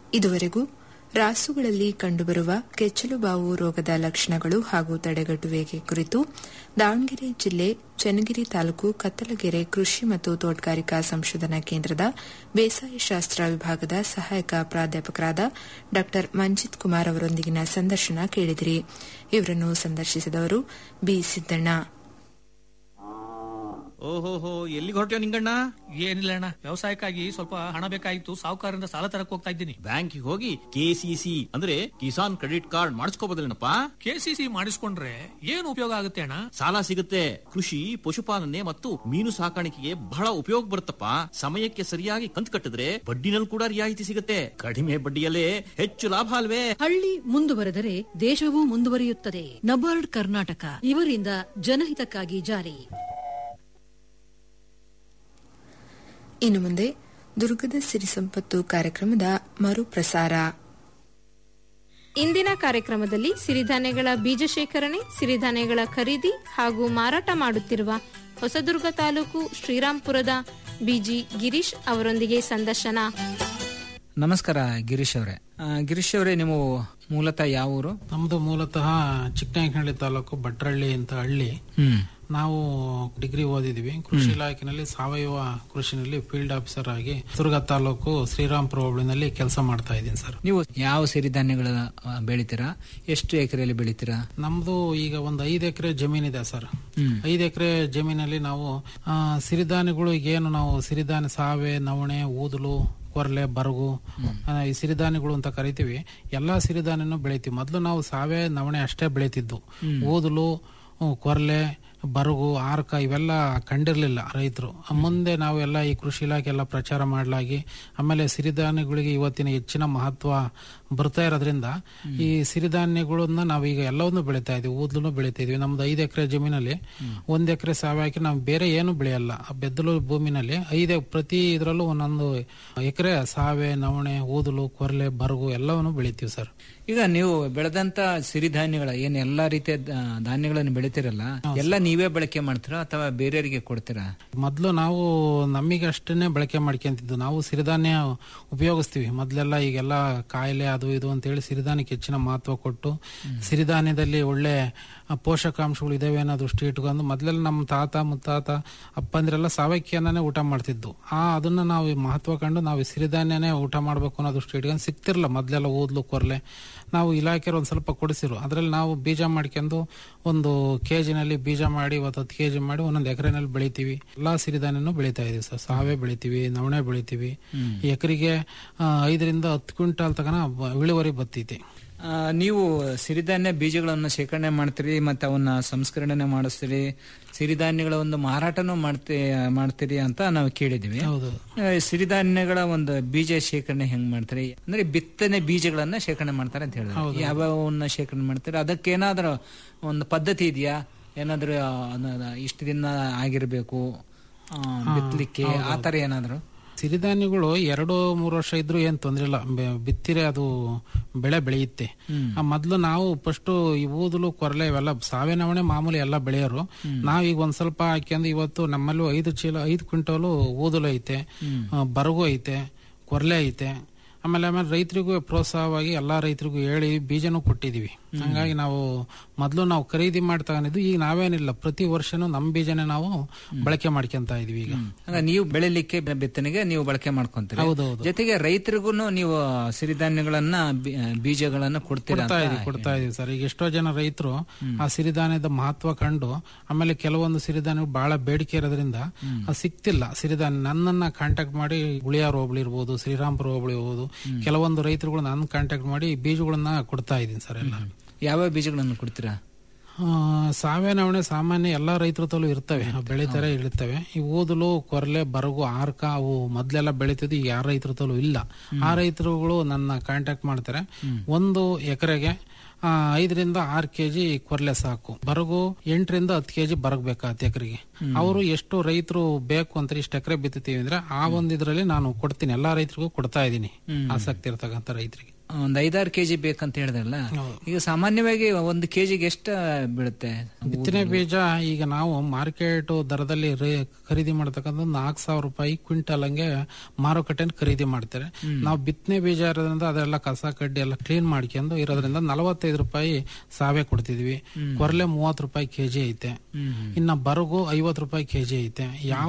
ಇದುವರೆಗೂ ರಾಸುಗಳಲ್ಲಿ ಕಂಡುಬರುವ ಕೆಚ್ಚಲುಬಾವು ರೋಗದ ಲಕ್ಷಣಗಳು ಹಾಗೂ ತಡೆಗಟ್ಟುವಿಕೆ ಕುರಿತು ದಾವಣಗೆರೆ ಜಿಲ್ಲೆ ಚನ್ನಗಿರಿ ತಾಲೂಕು ಕತ್ತಲಗೆರೆ ಕೃಷಿ ಮತ್ತು ತೋಟಗಾರಿಕಾ ಸಂಶೋಧನಾ ಕೇಂದ್ರದ ಬೇಸಾಯ ಶಾಸ್ತ್ರ ವಿಭಾಗದ ಸಹಾಯಕ ಪ್ರಾಧ್ಯಾಪಕರಾದ ಡಾ ಮಂಜಿತ್ ಕುಮಾರ್ ಅವರೊಂದಿಗಿನ ಸಂದರ್ಶನ ಕೇಳಿದಿರಿ ಇವರನ್ನು ಸಂದರ್ಶಿಸಿದವರು ಬಿ ಸಿದ್ದಣ್ಣ ಓಹೋಹೋ ಎಲ್ಲಿಗೆ ಹೊರಟ್ಯೋ ನಿಂಗಣ್ಣ ಏನಿಲ್ಲ ಅಣ್ಣ ವ್ಯವಸಾಯಕ್ಕಾಗಿ ಸ್ವಲ್ಪ ಹಣ ಬೇಕಾಗಿತ್ತು ಸಾಹುಕಾರರಿಂದ ಸಾಲ ತರಕ್ ಹೋಗ್ತಾ ಇದ್ದೀನಿ ಬ್ಯಾಂಕಿಗೆ ಹೋಗಿ ಕೆಸಿಸಿ ಅಂದ್ರೆ ಕಿಸಾನ್ ಕ್ರೆಡಿಟ್ ಕಾರ್ಡ್ ಮಾಡಿಸ್ಕೋಬೋದಲ್ಲೇನಪ್ಪ ಕೆಸಿಸಿ ಮಾಡಿಸ್ಕೊಂಡ್ರೆ ಏನು ಉಪಯೋಗ ಆಗುತ್ತೆ ಅಣ್ಣ ಸಾಲ ಸಿಗುತ್ತೆ ಕೃಷಿ ಪಶುಪಾಲನೆ ಮತ್ತು ಮೀನು ಸಾಕಾಣಿಕೆಗೆ ಬಹಳ ಉಪಯೋಗ ಬರುತ್ತಪ್ಪ ಸಮಯಕ್ಕೆ ಸರಿಯಾಗಿ ಕಂತು ಕಟ್ಟಿದ್ರೆ ಬಡ್ಡಿನಲ್ಲಿ ಕೂಡ ರಿಯಾಯಿತಿ ಸಿಗುತ್ತೆ ಕಡಿಮೆ ಬಡ್ಡಿಯಲ್ಲೇ ಹೆಚ್ಚು ಲಾಭ ಅಲ್ವೇ ಹಳ್ಳಿ ಮುಂದುವರೆದರೆ ದೇಶವೂ ಮುಂದುವರಿಯುತ್ತದೆ ನಬಾರ್ಡ್ ಕರ್ನಾಟಕ ಇವರಿಂದ ಜನಹಿತಕ್ಕಾಗಿ ಜಾರಿ ಇನ್ನು ಮುಂದೆ ದುರ್ಗದ ಸಿರಿ ಸಂಪತ್ತು ಕಾರ್ಯಕ್ರಮದ ಮರುಪ್ರಸಾರ ಇಂದಿನ ಕಾರ್ಯಕ್ರಮದಲ್ಲಿ ಸಿರಿಧಾನ್ಯಗಳ ಬೀಜ ಶೇಖರಣೆ ಸಿರಿಧಾನ್ಯಗಳ ಖರೀದಿ ಹಾಗೂ ಮಾರಾಟ ಮಾಡುತ್ತಿರುವ ಹೊಸದುರ್ಗ ತಾಲೂಕು ಶ್ರೀರಾಂಪುರದ ಬಿಜಿ ಗಿರೀಶ್ ಅವರೊಂದಿಗೆ ಸಂದರ್ಶನ ನಮಸ್ಕಾರ ಗಿರೀಶ್ ಅವರೇ ಆ, ಗಿರೀಶ್ ಅವರೇ ನೀವು ಮೂಲತಃ ಯಾವ ಊರು ನಮ್ದು ಮೂಲತಃ ಚಿಕ್ಕನಾಯಕನಹಳ್ಳಿ ತಾಲೂಕು ಭಟ್ರಳ್ಳಿ ಅಂತ ಹಳ್ಳಿ ಹ್ಮ್ ನಾವು ಡಿಗ್ರಿ ಓದಿದ್ವಿ ಕೃಷಿ ಇಲಾಖೆನಲ್ಲಿ ಸಾವಯವ ಕೃಷಿನಲ್ಲಿ ಫೀಲ್ಡ್ ಆಫೀಸರ್ ಆಗಿ ದುರ್ಗ ತಾಲೂಕು ಶ್ರೀರಾಮ್ಪುರ ಹೋಬಳಿನಲ್ಲಿ ಕೆಲಸ ಮಾಡ್ತಾ ಇದ್ದೀನಿ ಸರ್ ನೀವು ಯಾವ ಸಿರಿಧಾನ್ಯಗಳ ಆ, ಬೆಳಿತೀರಾ ಎಷ್ಟು ಎಕರೆಯಲ್ಲಿ ಬೆಳಿತೀರಾ ನಮ್ದು ಈಗ ಒಂದು ಐದು ಎಕರೆ ಜಮೀನಿದೆ ಸರ್ ಹ್ಮ್. ಐದು ಎಕರೆ ಜಮೀನಲ್ಲಿ ನಾವು ಆ, ಸಿರಿಧಾನ್ಯಗಳು ಏನು ನಾವು ಸಿರಿಧಾನ್ಯ ಸಾವೆ ನವಣೆ ಊದಲು ಕೊರ್ಲೆ ಬರಗು ಆ, ಈ ಸಿರಿಧಾನ್ಯಗಳು ಅಂತ ಕರಿತೀವಿ ಎಲ್ಲಾ ಸಿರಿಧಾನ್ಯನೂ ಬೆಳಿತೀವಿ ಮೊದಲು ನಾವು ಸಾವೆ ನವಣೆ ಅಷ್ಟೇ ಬೆಳಿತಿದ್ದು ಊದಲು ಹ್ಮ್, ಕೊರ್ಲೆ ಬರಗು ಆರ್ಕ ಇವೆಲ್ಲ ಕಂಡಿರ್ಲಿಲ್ಲ ರೈತರು ಮುಂದೆ ನಾವೆಲ್ಲ ಈ ಕೃಷಿ ಇಲಾಖೆ ಎಲ್ಲ ಪ್ರಚಾರ ಮಾಡಲಾಗಿ ಆಮೇಲೆ ಸಿರಿಧಾನ್ಯಗಳಿಗೆ ಇವತ್ತಿನ ಹೆಚ್ಚಿನ ಮಹತ್ವ ಬರ್ತಾ ಇರೋದ್ರಿಂದ ಈ ಸಿರಿಧಾನ್ಯಗಳನ್ನ ನಾವೀಗ ಎಲ್ಲವನ್ನೂ ಬೆಳಿತಾ ಇದೀವಿ ಊದ್ಲೂ ಬೆಳಿತಾ ಇದೀವಿ ನಮ್ದು ಐದು ಎಕರೆ ಜಮೀನಲ್ಲಿ ಒಂದ್ ಎಕರೆ ಸಾವೆ ಹಾಕಿ ನಾವು ಬೇರೆ ಏನು ಬೆಳೆಯಲ್ಲ ಆ ಬೆದ್ದಲು ಭೂಮಿನಲ್ಲಿ ಐದು ಪ್ರತಿ ಇದರಲ್ಲೂ ಒಂದೊಂದು ಎಕರೆ ಸಾವೆ ನವಣೆ ಊದಲು ಕೊರ್ಲೆ ಬರಗು ಎಲ್ಲವನ್ನು ಬೆಳಿತೀವಿ ಸರ್ ಈಗ ನೀವು ಬೆಳೆದಂತ ಸಿರಿಧಾನ್ಯಗಳ ಏನ್ ಎಲ್ಲಾ ರೀತಿಯ ದ- ಧಾನ್ಯಗಳನ್ನು ಬೆಳಿತೀರಲ್ಲ ಎಲ್ಲ ನೀವೇ ಬಳಕೆ ಮಾಡ್ತೀರಾ ಅಥವಾ ಬೇರೆಯವರಿಗೆ ಕೊಡ್ತೀರಾ ಮೊದಲು ನಾವು ನಮಗೆ ಅಷ್ಟನ್ನೇ ಬಳಕೆ ಮಾಡ್ಕೊಂತಿದ್ದು ನಾವು ಸಿರಿಧಾನ್ಯ ಉಪಯೋಗಿಸ್ತೀವಿ ಮೊದಲೆಲ್ಲ ಈಗೆಲ್ಲ ಕಾಯಿಲೆ ಅದು ಇದು ಅಂತೇಳಿ ಸಿರಿಧಾನ್ಯಕ್ಕೆ ಹೆಚ್ಚಿನ ಮಹತ್ವ ಕೊಟ್ಟು ಸಿರಿಧಾನ್ಯದಲ್ಲಿ ಒಳ್ಳೆ ಆ, ಪೋಷಕಾಂಶಗಳು ಇದಾವೆ ಅನ್ನೋ ದೃಷ್ಟಿ ಇಟ್ಕೊಂಡು ಮೊದಲೆಲ್ಲ ನಮ್ಮ ತಾತ ಮುತ್ತಾತ ಅಪ್ಪಂದಿರೆಲ್ಲ ಸಾವಯಕ್ಯನೇ ಊಟ ಮಾಡ್ತಿದ್ದು ಆ ಅದನ್ನ ನಾವು ಮಹತ್ವ ಕಂಡು ನಾವು ಈ ಸಿರಿಧಾನ್ಯನೇ ಊಟ ಮಾಡ್ಬೇಕು ಅನ್ನೋ ದೃಷ್ಟಿ ಇಟ್ಕೊಂಡು ಸಿಕ್ತಿರಲ್ಲ ಮೊದಲೆಲ್ಲ ಓದ್ಲು ಕೊರ್ಲೆ ನಾವು ಇಲಾಖೆಯವ್ರು ಒಂದು ಸ್ವಲ್ಪ ಕೊಡಿಸಿರು ಅದರಲ್ಲಿ ನಾವು ಬೀಜ ಮಾಡ್ಕೊಂಡು ಒಂದು ಕೆಜಿನಲ್ಲಿ ಬೀಜ ಮಾಡಿ ಇವತ್ತು ಹತ್ತು ಕೆಜಿ ಮಾಡಿ ಒಂದೊಂದು ಎಕರೆನಲ್ಲಿ ಬೆಳಿತೀವಿ ಎಲ್ಲಾ ಸಿರಿಧಾನ್ಯನೂ ಬೆಳಿತಾ ಇದೀವಿ ಸರ್ ಸಾವೆ ಬೆಳಿತೀವಿ ನವಣೆ ಬೆಳಿತೀವಿ ಎಕರೆಗೆ ಐದರಿಂದ ಹತ್ತು ಕ್ವಿಂಟಾಲ್ ತಗನ ಬ- ಇಳುವರಿ ಬತ್ತೈತಿ ಆ, ನೀವು ಸಿರಿಧಾನ್ಯ ಬೀಜಗಳನ್ನು ಶೇಖರಣೆ ಮಾಡ್ತೀರಿ ಮತ್ತೆ ಅವನ್ನ ಸಂಸ್ಕರಣೆ ಮಾಡಿಸ್ತೀರಿ ಸಿರಿಧಾನ್ಯಗಳ ಒಂದು ಮಾರಾಟನೂ ಮಾಡ್ತಿ ಮಾಡ್ತೀರಿ ಅಂತ ನಾವು ಕೇಳಿದ್ವಿ ಹೌದು ಆ, ಸಿರಿಧಾನ್ಯಗಳ ಒಂದು ಬೀಜ ಶೇಖರಣೆ ಹೆಂಗ್ ಮಾಡ್ತಾರೆ ಅಂದ್ರೆ ಬಿತ್ತನೆ ಬೀಜಗಳನ್ನ ಶೇಖರಣೆ ಮಾಡ್ತಾರೆ ಅಂತ ಹೇಳಿದ್ರೆ ಯಾವ್ಯಾವನ್ನ ಶೇಖರಣೆ ಮಾಡ್ತಾರೆ ಅದಕ್ಕೆ ಏನಾದ್ರೂ ಒಂದು ಪದ್ಧತಿ ಇದೆಯಾ ಏನಾದ್ರೂ ಆ, ಅದ್ನ ಇಷ್ಟು ದಿನ ಆಗಿರ್ಬೇಕು ಆ, ಬಿತ್ತಲಿಕ್ಕೆ ಆ ತರ ಏನಾದ್ರು ಸಿರಿಧಾನ್ಯಗಳು ಎರಡು ಮೂರು ವರ್ಷ ಇದ್ರೂ ಏನ್ ತೊಂದ್ರೆ ಇಲ್ಲ ಬೆ- ಬಿತ್ತಿರೆ ಅದು ಬೆಳೆ ಬೆಳೆಯುತ್ತೆ ಆ ಮೊದ್ಲು ನಾವು ಫಸ್ಟ್ ಈ ಊದಲು ಕೊರಲೆ ಇವೆಲ್ಲ ಸಾವೆ ನವಣೆ ಮಾಮೂಲಿ ಎಲ್ಲ ಬೆಳೆಯೋರು ನಾವ್ ಈಗ ಒಂದ್ ಸ್ವಲ್ಪ ಹಾಕ್ಯಂದು ಇವತ್ತು ನಮ್ಮಲ್ಲೂ ಐದು ಚೀಲ ಐದು ಕ್ವಿಂಟಲು ಊದಲು ಐತೆ ಆ, ಬರಗು ಐತೆ ಕೊರ್ಲೆ ಐತೆ ಆಮೇಲೆ ಆಮೇಲೆ ರೈತರಿಗೂ ಪ್ರೋತ್ಸಾಹವಾಗಿ ಎಲ್ಲಾ ರೈತರಿಗೂ ಹೇಳಿ ಬೀಜನೂ ಕೊಟ್ಟಿದೀವಿ ಹಂಗಾಗಿ ನಾವು ಮೊದಲು ನಾವು ಖರೀದಿ ಮಾಡಿ ತಗೊಂಡಿದ್ದು ಈಗ ನಾವೇನಿಲ್ಲ ಪ್ರತಿ ವರ್ಷನೂ ನಮ್ ಬೀಜನೇ ನಾವು ಬಳಕೆ ಮಾಡ್ಕೊಂತ ಇದೀವಿ ಈಗ ಹಂಗ ನೀವು ಬೆಳಿಲಿಕ್ಕೆ ಬೆ- ಬಿತ್ತನೆಗೆ ನೀವು ಬಳಕೆ ಮಾಡ್ಕೊಂತೀರಿ ಹೌದೌದು. ಜೊತೆಗೆ ರೈತರಿಗೂ ನೀವು ಸಿರಿಧಾನ್ಯಗಳನ್ನ ಬಿ- ಕೊಡ್ತೀರಾ ಕೊಡ್ತಾ ಅಂತ ಇದೀವಿ ಕೊಡ್ತಾ ಇದೀವಿ ಸರ್ ಈಗ ಎಷ್ಟೋ ಜನ ರೈತರು ಆ ಸಿರಿಧಾನ್ಯದ ಮಹತ್ವ ಕಂಡು ಆಮೇಲೆ ಕೆಲವೊಂದು ಸಿರಿಧಾನ್ಯ ಬಹಳ ಬೇಡಿಕೆ ಇರೋದ್ರಿಂದ ಅದು ಸಿಕ್ತಿಲ್ಲ ಸಿರಿಧಾನ್ಯ ನನ್ನನ್ನ ಕಾಂಟ್ಯಾಕ್ಟ್ ಮಾಡಿ ಗುಳಿಯಾರ್ ಹೋಬಳಿ ಇರ್ಬೋದು ಶ್ರೀರಾಮ್ಪುರ ಹೋಬಳಿ ಇರ್ಬೋದು ಕೆಲವೊಂದು ರೈತರುಗಳು ನನ್ನ ಕಾಂಟ್ಯಾಕ್ಟ್ ಮಾಡಿ ಬೀಜಗಳನ್ನ ಕೊಡ್ತಾ ಇದೀನಿ ಸರ್ ಎಲ್ಲ ಯಾವ ಬೀಜಗಳನ್ನು ಕೊಡ್ತೀರಾ ಆ, ಸಾವೆ ನವಣೆ ಸಾಮಾನ್ಯ ಎಲ್ಲಾ ರೈತರ ತಲೂ ಇರ್ತವೆ ಅವು ಬೆಳಿತಾರೆ ಇರ್ತವೆ ಈ ಊದಲು ಕೊರಲೆ ಬರಗು ಆರ್ಕ ಅವು ಮೊದ್ಲೆಲ್ಲ ಬೆಳಿತಿದ್ದು ಈಗ ಯಾರ ರೈತರ ತಲೂ ಇಲ್ಲ ಆ ರೈತರುಗಳು ನನ್ನ ಕಾಂಟ್ಯಾಕ್ಟ್ ಮಾಡ್ತಾರೆ ಒಂದು ಎಕರೆಗೆ ಆ, ಐದರಿಂದ ಆರು ಕೆಜಿ ಕೊರ್ಲೆ ಸಾಕು ಬರಗು ಎಂಟರಿಂದ ಹತ್ತು ಕೆಜಿ ಬರಗ್ಬೇಕು ಹತ್ತು ಎಕರೆಗೆ ಅವರು ಎಷ್ಟು ರೈತರು ಬೇಕು ಅಂತ ಇಷ್ಟು ಎಕರೆ ಬಿತ್ತೀವಿ ಅಂದ್ರೆ ಆ ಒಂದ್ ಇದ್ರಲ್ಲಿ ನಾನು ಕೊಡ್ತೀನಿ ಎಲ್ಲಾ ರೈತರಿಗೂ ಕೊಡ್ತಾ ಇದ್ದೀನಿ ಆಸಕ್ತಿ ಇರ್ತಕ್ಕಂಥ ರೈತರಿಗೆ ಒಂದ್ ಐದಾರು ಕೆಜಿ ಬೇಕಂತ ಹೇಳಿದ್ರಲ್ಲ ಈಗ ಸಾಮಾನ್ಯವಾಗಿ ಒಂದು ಕೆಜಿಗೆ ಎಷ್ಟು ಬೀಳುತ್ತೆ ಬಿತ್ತನೆ ಬೀಜ ಈಗ ನಾವು ಮಾರ್ಕೆಟ್ ದರದಲ್ಲಿ ರೇ- ಖರೀದಿ ಮಾಡತಕ್ಕಂಥ ನಾಲ್ಕು ಸಾವಿರ ರೂಪಾಯಿ ಕ್ವಿಂಟಲ್ ಹಂಗೆ ಮಾರುಕಟ್ಟೆ ಖರೀದಿ ಮಾಡ್ತಾರೆ ನಾವು ಬಿತ್ತನೆ ಬೀಜ ಇರೋದ್ರಿಂದ ಅದೆಲ್ಲ ಕಸ ಕಡ್ಡಿ ಎಲ್ಲ ಕ್ಲೀನ್ ಮಾಡ್ಕೊಂಡು ಇರೋದ್ರಿಂದ ನಲವತ್ತೈದು ರೂಪಾಯಿ ಸಾವೆ ಕೊಡ್ತಿದ್ವಿ ಕೊರ್ಲೆ ಮೂವತ್ತು ರೂಪಾಯಿ ಕೆಜಿ ಐತೆ ಇನ್ನ ಬರಗು ಐವತ್ತು ರೂಪಾಯಿ ಕೆಜಿ ಐತೆ ಯಾವ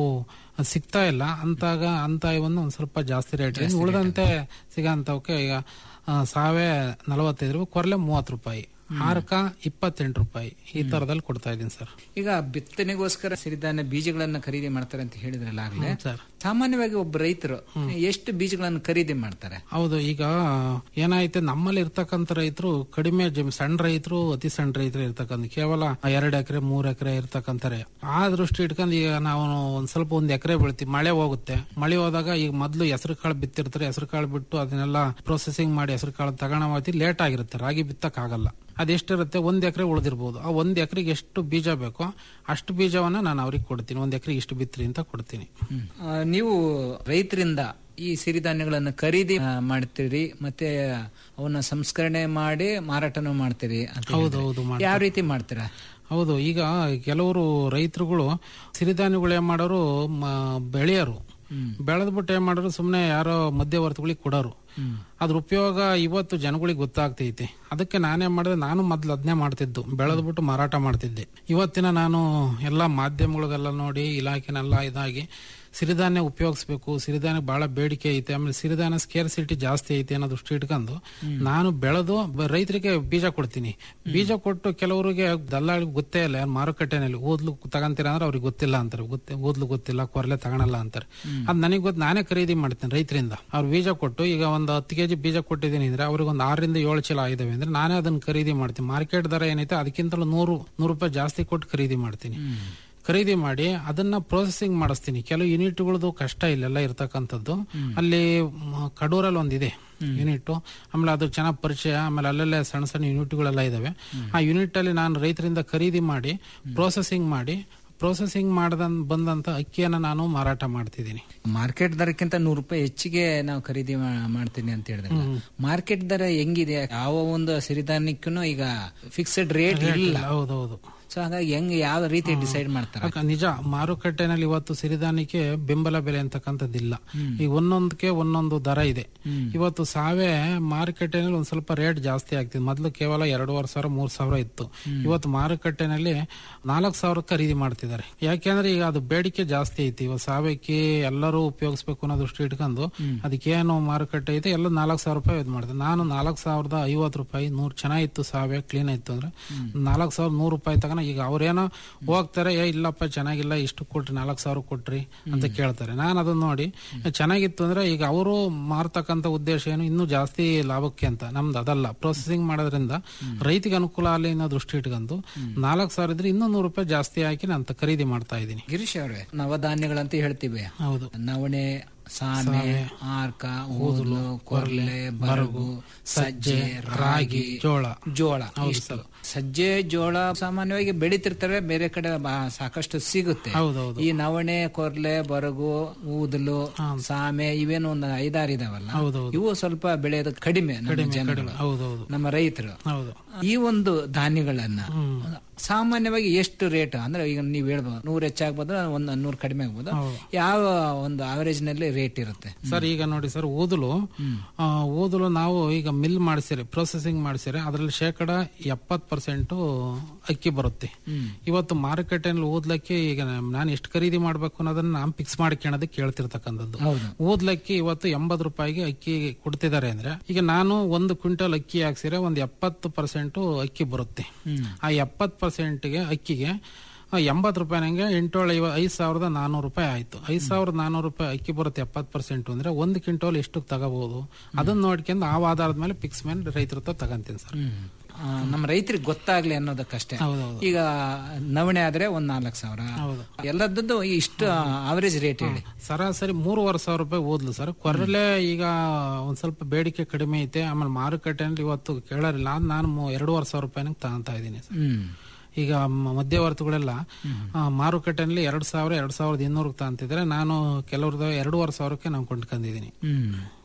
ಸಿಗ್ತಾ ಇಲ್ಲ ಅಂತಾಗ ಅಂತ ಇವನ್ನ ಒಂದ್ ಸ್ವಲ್ಪ ಜಾಸ್ತಿ ರೇಟ್ ಉಳಿದಂತೆ ಸಿಗಂತವಕ್ಕೆ ಈಗ ಆ, ಸಾವೆ ನಲವತ್ತೈದು ರೂಪಾಯಿ ಕೊರ್ಲೆ ಮೂವತ್ತು ರೂಪಾಯಿ ಹಾರಕ ಇಪ್ಪತ್ತೆಂಟು ರೂಪಾಯಿ ಈ ತರದಲ್ಲಿ ಕೊಡ್ತಾ ಇದೀನಿ ಸರ್ ಈಗ ಬಿತ್ತನೆಗೋಸ್ಕರ ಸಿರಿಧಾನ್ಯ ಬೀಜಗಳನ್ನ ಖರೀದಿ ಮಾಡ್ತಾರೆ ಅಂತ ಹೇಳಿದ್ರಲ್ಲ ಆಗ್ಲೇ ಹ್ಮ್, ಸರ್. ಸಾಮಾನ್ಯವಾಗಿ ಒಬ್ಬ ರೈತರು ಎಷ್ಟು ಬೀಜಗಳನ್ನು ಖರೀದಿ ಮಾಡ್ತಾರೆ ಹೌದು ಈಗ ಏನಾಯ್ತು ನಮ್ಮಲ್ಲಿ ಇರ್ತಕ್ಕಂಥ ರೈತರು ಕಡಿಮೆ ಜಮೀನ್ ಸಣ್ಣ ರೈತರು ಅತಿ ಸಣ್ಣ ರೈತರು ಇರ್ತಕ್ಕಂಥ ಕೇವಲ ಎರಡು ಎಕರೆ ಮೂರ್ ಎಕರೆ ಇರ್ತಕ್ಕಂತಾರೆ ಆ ದೃಷ್ಟಿ ಇಟ್ಕೊಂಡು ಈಗ ನಾವು ಒಂದ್ ಸ್ವಲ್ಪ ಒಂದ್ ಎಕರೆ ಬೆಳಿತೀವಿ ಮಳೆ ಹೋಗುತ್ತೆ ಮಳೆ ಹೋದಾಗ ಈಗ ಮೊದ್ಲು ಹೆಸರು ಕಾಳು ಬಿತ್ತಿರ್ತಾರೆ ಹೆಸರು ಕಾಳು ಬಿಟ್ಟು ಅದನ್ನೆಲ್ಲ ಪ್ರೊಸೆಸಿಂಗ್ ಮಾಡಿ ಹೆಸರು ಕಾಳು ತಗೋಣ ಲೇಟ್ ಆಗಿರುತ್ತೆ ರಾಗಿ ಬಿತ್ತಕ್ ಆಗಲ್ಲ ಅದೆಷ್ಟಿರುತ್ತೆ ಒಂದ್ ಎಕರೆ ಉಳಿದಿರ್ಬೋದು ಆ ಒಂದ್ ಎಕರೆಗೆ ಎಷ್ಟು ಬೀಜ ಬೇಕೋ ಅಷ್ಟು ಬೀಜವನ್ನ ನಾನು ಅವ್ರಿಗೆ ಕೊಡ್ತೀನಿ ಒಂದ್ ಎಕರೆ ಇಷ್ಟು ಬಿತ್ರಿ ಅಂತ ಕೊಡ್ತೀನಿ ಆ, ನೀವು ರೈತರಿಂದ ಈ ಸಿರಿಧಾನ್ಯಗಳನ್ನು ಖರೀದಿ ಆ, ಮಾಡ್ತೀರಿ ಮತ್ತೆ ಅವನ್ನ ಸಂಸ್ಕರಣೆ ಮಾಡಿ ಮಾರಾಟನೂ ಮಾಡ್ತೀರಿ ಅಂತ ಹೌದು, ಹೇಳಿದ್ರಿ. ಹೌದು, ಮಾಡ್ತೀವಿ. ಯಾವ ರೀತಿ ಮಾಡ್ತೀರಾ ಹೌದು ಈಗ ಕೆಲವರು ರೈತರುಗಳು ಸಿರಿಧಾನ್ಯಗಳು ಏನ್ ಮಾಡೋರು ಮ- ಬೆಳೆಯೋರು ಬೆಳೆದ್ಬಿಟ್ಟು ಏನ್ ಮಾಡೋರು ಸುಮ್ನೆ ಯಾರೋ ಮಧ್ಯವರ್ತಿಗಳಿಗೆ ಕೊಡೋರು ಅದ್ರ ಉಪಯೋಗ ಇವತ್ತು ಜನಗಳಿಗೆ ಗೊತ್ತಾಗ್ತೈತಿ ಅದಕ್ಕೆ ನಾನೇನ್ ಮಾಡಿದೆ ನಾನು ಮೊದ್ಲು ಅದನ್ನೇ ಮಾಡ್ತಿದ್ದು ಬೆಳೆದ್ಬಿಟ್ಟು ಮಾರಾಟ ಮಾಡ್ತಿದ್ದೆ ಇವತ್ತಿನ ನಾನು ಎಲ್ಲಾ ಮಾಧ್ಯಮಗಳಿಗೆಲ್ಲ ನೋಡಿ ಇಲಾಖೆನೆಲ್ಲ ಇದಾಗಿ ಸಿರಿಧಾನ್ಯ ಉಪಯೋಗಿಸ್ಬೇಕು ಸಿರಿಧಾನ್ಯ ಬಹಳ ಬೇಡಿಕೆ ಐತೆ ಆಮೇಲೆ ಸಿರಿಧಾನ್ಯ ಸ್ಕೇರ್ಸಿಟಿ ಜಾಸ್ತಿ ಐತೆ ಅನ್ನೋ ದೃಷ್ಟಿ ಇಟ್ಕೊಂಡು ನಾನು ಬೆಳೆದು ಬ- ರೈತರಿಗೆ ಬೀಜ ಕೊಡ್ತೀನಿ ಬೀಜ ಕೊಟ್ಟು ಕೆಲವರಿಗೆ ದಲ್ಲಾಳಿಗೆ ಗೊತ್ತೇ ಇಲ್ಲ ಯಾರು ಮಾರುಕಟ್ಟೆನಲ್ಲಿ ಓದ್ಲು ತಗಂತೀರ ಅಂದ್ರೆ ಅವ್ರಿಗೆ ಗೊತ್ತಿಲ್ಲ ಅಂತಾರೆ ಗೊತ್ತೇ ಓದ್ಲು ಗೊತ್ತಿಲ್ಲ ಕೊರಲೆ ತಗೊಳಲ್ಲ ಅಂತಾರೆ ಅದ್ ನನಗೆ ಗೊತ್ತು ನಾನೇ ಖರೀದಿ ಮಾಡ್ತೀನಿ ರೈತರಿಂದ ಅವ್ರು ಬೀಜ ಕೊಟ್ಟು ಈಗ ಒಂದು ಹತ್ತು ಕೆಜಿ ಬೀಜ ಕೊಟ್ಟಿದ್ದೀನಿ ಅಂದ್ರೆ ಅವ್ರಿಗೆ ಒಂದು ಆರರಿಂದ ಏಳು ಚೀಲ ಆಗಿದಾವೆ ಅಂದ್ರೆ ನಾನೇ ಅದನ್ನ ಖರೀದಿ ಮಾಡ್ತೀನಿ ಮಾರ್ಕೆಟ್ ದರ ಏನೈತೆ ಅದಕ್ಕಿಂತಲೂ ನೂರು ನೂರು ರೂಪಾಯಿ ಜಾಸ್ತಿ ಕೊಟ್ಟು ಖರೀದಿ ಮಾಡ್ತೀನಿ ಖರೀದಿ ಮಾಡಿ ಅದನ್ನ ಪ್ರೊಸೆಸಿಂಗ್ ಮಾಡಿಸ್ತೀನಿ ಕೆಲವು ಯೂನಿಟ್ಗಳದ್ದು ಕಷ್ಟ ಇಲ್ಲೆಲ್ಲ ಇರ್ತಕ್ಕಂಥದ್ದು ಅಲ್ಲಿ ಮ, ಕಡೂರಲ್ಲಿ ಒಂದಿದೆ ಯೂನಿಟ್ ಆಮೇಲೆ ಅದು ಚೆನ್ನಾಗಿ ಪರಿಚಯ ಆಮೇಲೆ ಅಲ್ಲಲ್ಲೇ ಸಣ್ಣ ಸಣ್ಣ ಯೂನಿಟ್ಗಳೆಲ್ಲ ಇದಾವೆ ಆ ಯೂನಿಟ್ ಅಲ್ಲಿ ನಾನು ರೈತರಿಂದ ಖರೀದಿ ಮಾಡಿ ಪ್ರೊಸೆಸಿಂಗ್ ಮಾಡಿ ಪ್ರೊಸೆಸಿಂಗ್ ಮಾಡದ ಬಂದಂತ ಅಕ್ಕಿಯನ್ನ ನಾನು ಮಾರಾಟ ಮಾಡ್ತಿದ್ದೀನಿ ಮಾರ್ಕೆಟ್ ದರಕ್ಕಿಂತ ನೂರು ರೂಪಾಯಿ ಹೆಚ್ಚಿಗೆ ನಾವು ಖರೀದಿ ಮಾ- ಮಾಡ್ತೀನಿ ಅಂತ ಹೇಳಿದ್ರೆ ಮಾರ್ಕೆಟ್ ದರ ಹೆಂಗಿದೆ ಯಾವ ಒಂದು ಸಿರಿಧಾನ್ಯಕ್ಕೂ ಈಗ ಫಿಕ್ಸ್ಡ್ ರೇಟ್ ಇಲ್ಲ ಹೌದೌದು ಸೊ ಹಾಗಾಗಿ ಹೆಂಗ್ ಯಾವ ರೀತಿ ಡಿಸೈಡ್ ಮಾಡ್ತಾರೆ ಅಕ್ಕ, ನಿಜ ಮಾರುಕಟ್ಟೆನಲ್ಲಿ ಇವತ್ತು ಸಿರಿಧಾನ್ಯಕ್ಕೆ ಬೆಂಬಲ ಬೆಲೆ ಅಂತಕ್ಕಂಥದ್ದಿಲ್ಲ ಈಗ ಒಂದೊಂದಕ್ಕೆ ಒಂದೊಂದು ದರ ಇದೆ ಇವತ್ತು ಸಾವೆ ಮಾರುಕಟ್ಟೆನಲ್ಲಿ ಒಂದ್ ಸ್ವಲ್ಪ ರೇಟ್ ಜಾಸ್ತಿ ಆಗ್ತಿದೆ ಮೊದಲು ಕೇವಲ ಎರಡೂವರೆ ಸಾವಿರ ಮೂರ್ ಸಾವಿರ ಇತ್ತು ಇವತ್ತು ಮಾರುಕಟ್ಟೆನಲ್ಲಿ ನಾಲ್ಕು ಸಾವಿರ ಖರೀದಿ ಮಾಡ್ತಿದ್ದಾರೆ ಯಾಕೆಂದ್ರೆ ಈಗ ಅದು ಬೇಡಿಕೆ ಜಾಸ್ತಿ ಐತಿ ಇವತ್ತು ಸಾವಕ್ಕೆ ಎಲ್ಲರೂ ಉಪಯೋಗಿಸ್ಬೇಕು ಅನ್ನೋ ದೃಷ್ಟಿ ಇಟ್ಕೊಂಡು ಅದಕ್ಕೇನು ಮಾರುಕಟ್ಟೆ ಇದೆ ಎಲ್ಲ ನಾಲ್ಕು ಸಾವಿರ ರೂಪಾಯಿ ಇದು ಮಾಡಿದೆ ನಾನು ನಾಲ್ಕು ಸಾವಿರದ ಐವತ್ತು ರೂಪಾಯಿ ನೂರು ಚೆನ್ನಾಗಿತ್ತು ಸಾವೆ ಕ್ಲೀನ್ ಆಯ್ತು ಅಂದ್ರೆ ನಾಲ್ಕು ಸಾವಿರದ ನೂರು ರೂಪಾಯಿ ತಗೋಣ ಈಗ ಅವ್ರೇನೋ ಹೋಗ್ತಾರೆ ಏ ಇಲ್ಲಪ್ಪ ಚೆನ್ನಾಗಿಲ್ಲ ಇಷ್ಟು ಕೊಟ್ರಿ ನಾಲ್ಕು ಸಾವಿರ ಕೊಟ್ರಿ ಅಂತ ಕೇಳ್ತಾರೆ ನಾನು ಅದನ್ನ ನೋಡಿ ಚೆನ್ನಾಗಿತ್ತು ಅಂದ್ರೆ ಈಗ ಅವರು ಮಾರ್ತಕ್ಕಂಥ ಉದ್ದೇಶ ಏನು ಇನ್ನೂ ಜಾಸ್ತಿ ಲಾಭಕ್ಕೆ ಅಂತ ನಮ್ದು ಅದಲ್ಲ ಪ್ರೊಸೆಸಿಂಗ್ ಮಾಡೋದ್ರಿಂದ ರೈತಿಗೆ ಅನುಕೂಲ ಆಗಲಿ ಅನ್ನೋ ದೃಷ್ಟಿ ಇಟ್ಕೊಂಡು ನಾಲ್ಕು ಸಾವಿರ ಇದ್ರೆ ಇನ್ನೂ ನೂರು ರೂಪಾಯಿ ಜಾಸ್ತಿ ಹಾಕಿ ನಾನು ಖರೀದಿ ಮಾಡ್ತಾ ಇದ್ದೀನಿ ಗಿರೀಶ್ ಅವರೇ ನವಧಾನ್ಯಗಳಂತ ಹೇಳ್ತೀವಿ ಹೌದು ನವಣೆ ಸಾಮೆ ಆರ್ಕ ಊದಲು ಕೊರ್ಲೆ ಬರಗು ಸಜ್ಜೆ ರಾಗಿ ಜೋಳ ಜೋಳ ಹೌದು ಇಷ್ಟು. ಸಜ್ಜೆ ಜೋಳ ಸಾಮಾನ್ಯವಾಗಿ ಬೆಳಿತಿರ್ತಾರೆ ಬೇರೆ ಕಡೆ ಬಾ- ಸಾಕಷ್ಟು ಸಿಗುತ್ತೆ ಹೌದೌದು. ಈ ನವಣೆ ಕೊರ್ಲೆ ಬರಗು ಊದಲು ಸಾಮೆ ಇವೇನು ಒಂದು ಐದಾರು ಇದಾವಲ್ಲ ಹೌದೌದು. ಇವು ಸ್ವಲ್ಪ ಬೆಳೆಯೋದು ಕಡಿಮೆ ನಮ್ಮ ಕಡಿಮೆ ಜನಗಳು. ಕಡಿಮೆ ಹೌದೌದು ನಮ್ಮ ರೈತರು ಹೌದು ಈ ಒಂದು ಧಾನ್ಯಗಳನ್ನ ಸಾಮಾನ್ಯವಾಗಿ ಎಷ್ಟು ರೇಟ್ ಅಂದ್ರೆ ಈಗ ನೀವು ಹೇಳ್ಬೋದು ನೂರು ಹೆಚ್ಚಾಗ್ಬೋದು ಒಂದು ನೂರು ಕಡಿಮೆ ಆಗ್ಬೋದು ಯಾವ ಒಂದು ಅವರೇಜ್ ನಲ್ಲಿ ರೇಟ್ ಇರುತ್ತೆ ಸರ್ ಈಗ ನೋಡಿ ಸರ್ ಊದಲು ಆ, ಊದಲು ನಾವು ಈಗ ಮಿಲ್ ಮಾಡಿಸಿರಿ ಪ್ರೊಸೆಸಿಂಗ್ ಮಾಡಿಸಿರಿ ಅದರಲ್ಲಿ ಶೇಕಡ ಎಪ್ಪತ್ ಪರ್ಸೆಂಟ್ ಅಕ್ಕಿ ಬರುತ್ತೆ ಇವತ್ತು ಮಾರುಕಟ್ಟೆನಲ್ಲಿ ಊದ್ಲಕ್ಕಿ ಈಗ ನಾನು ಎಷ್ಟು ಖರೀದಿ ಮಾಡ್ಬೇಕು ಅನ್ನೋದನ್ನ ನಾನು ಫಿಕ್ಸ್ ಮಾಡ್ಕೊಳ್ಳೋದಕ್ಕೆ ಕೇಳ್ತಿರ್ತಕ್ಕಂಥದ್ದು ಹೌದು. ಊದ್ಲಕ್ಕಿ ಇವತ್ತು ಎಂಬತ್ತು ರೂಪಾಯಿಗೆ ಅಕ್ಕಿ ಕೊಡ್ತಿದ್ದಾರೆ ಅಂದ್ರೆ ಈಗ ನಾನು ಒಂದು ಕ್ವಿಂಟಲ್ ಅಕ್ಕಿ ಹಾಕ್ಸಿರೆ ಒಂದು ಎಪ್ಪತ್ತು ಪರ್ಸೆಂಟ್ ಅಕ್ಕಿ ಬರುತ್ತೆ ಆ ಎಪ್ಪತ್ತು ಪರ್ಸೆಂಟ್ಗೆ ಅಕ್ಕಿಗೆ ಎಂಬತ್ತು ರೂಪಾಯಿನಂಗೆ ಎಂಟೇಳು ಐವ ಐದು ಸಾವಿರದ ನಾನ್ನೂರು ರೂಪಾಯಿ ಆಯ್ತು ಐದು ಸಾವಿರದ ನಾನ್ನೂರು ರೂಪಾಯಿ ಅಕ್ಕಿ ಬರುತ್ತೆ ಎಪ್ಪತ್ತು ಪರ್ಸೆಂಟ್ ಅಂದ್ರೆ ಒಂದು ಕ್ವಿಂಟಲ್ ಎಷ್ಟು ತಗೋಬಹುದು ಅದನ್ನ ನೋಡ್ಕೊಂಡು ಆ ಆಧಾರದ ಮೇಲೆ ಫಿಕ್ಸ್ ಮೇಲೆ ರೈತರ ಹತ್ರ ತಗಂತೀನಿ ಸರ್ ಆ, ನಮ್ಮ ರೈತರಿಗೆ ಗೊತ್ತಾಗ್ಲಿ ಅನ್ನೋದಕ್ಕಷ್ಟೇ ಈಗ ನವಣೆ ಆದ್ರೆ ಒಂದ್ ನಾಲ್ಕು ಸಾವಿರ ಎಲ್ಲದದ್ದು ಇಷ್ಟು ಅವರೇಜ್ ರೇಟ್ ಹೇಳಿ ಸರಾಸರಿ ಮೂರುವರೆ ಸಾವಿರ ರೂಪಾಯಿ ಓದ್ಲು ಸರ್ ಕೊರಲೆ ಈಗ ಒಂದ್ ಸ್ವಲ್ಪ ಬೇಡಿಕೆ ಕಡಿಮೆ ಐತೆ ಆಮೇಲೆ ಮಾರುಕಟ್ಟೆನಲ್ಲಿ ಇವತ್ತು ಕೇಳೋರಿಲ್ಲ ಅದ್ ನಾನು ಮೂ- ಎರಡೂವರೆ ಸಾವಿರ ರೂಪಾಯಿನ ತಗೊಂತಾ ಇದ್ದೀನಿ ಸರ್ ಹ್ಮ್ ಈಗ ಮ- ಮಧ್ಯವರ್ತಿಗಳೆಲ್ಲ ಆ, ಮಾರುಕಟ್ಟೆನಲ್ಲಿ ಎರಡ್ ಸಾವಿರ ಎರಡ್ ಸಾವಿರದ ಇನ್ನೂರು ತಗೊಂತಿದ್ರೆ ನಾನು ಕೆಲವ್ರದ್ದು ಎರಡೂವರೆ ಸಾವಿರಕ್ಕೆ ನಾನು ಕೊಂಡ್ಕೊಂಡಿದ್ದೀನಿ ಹ್ಮ್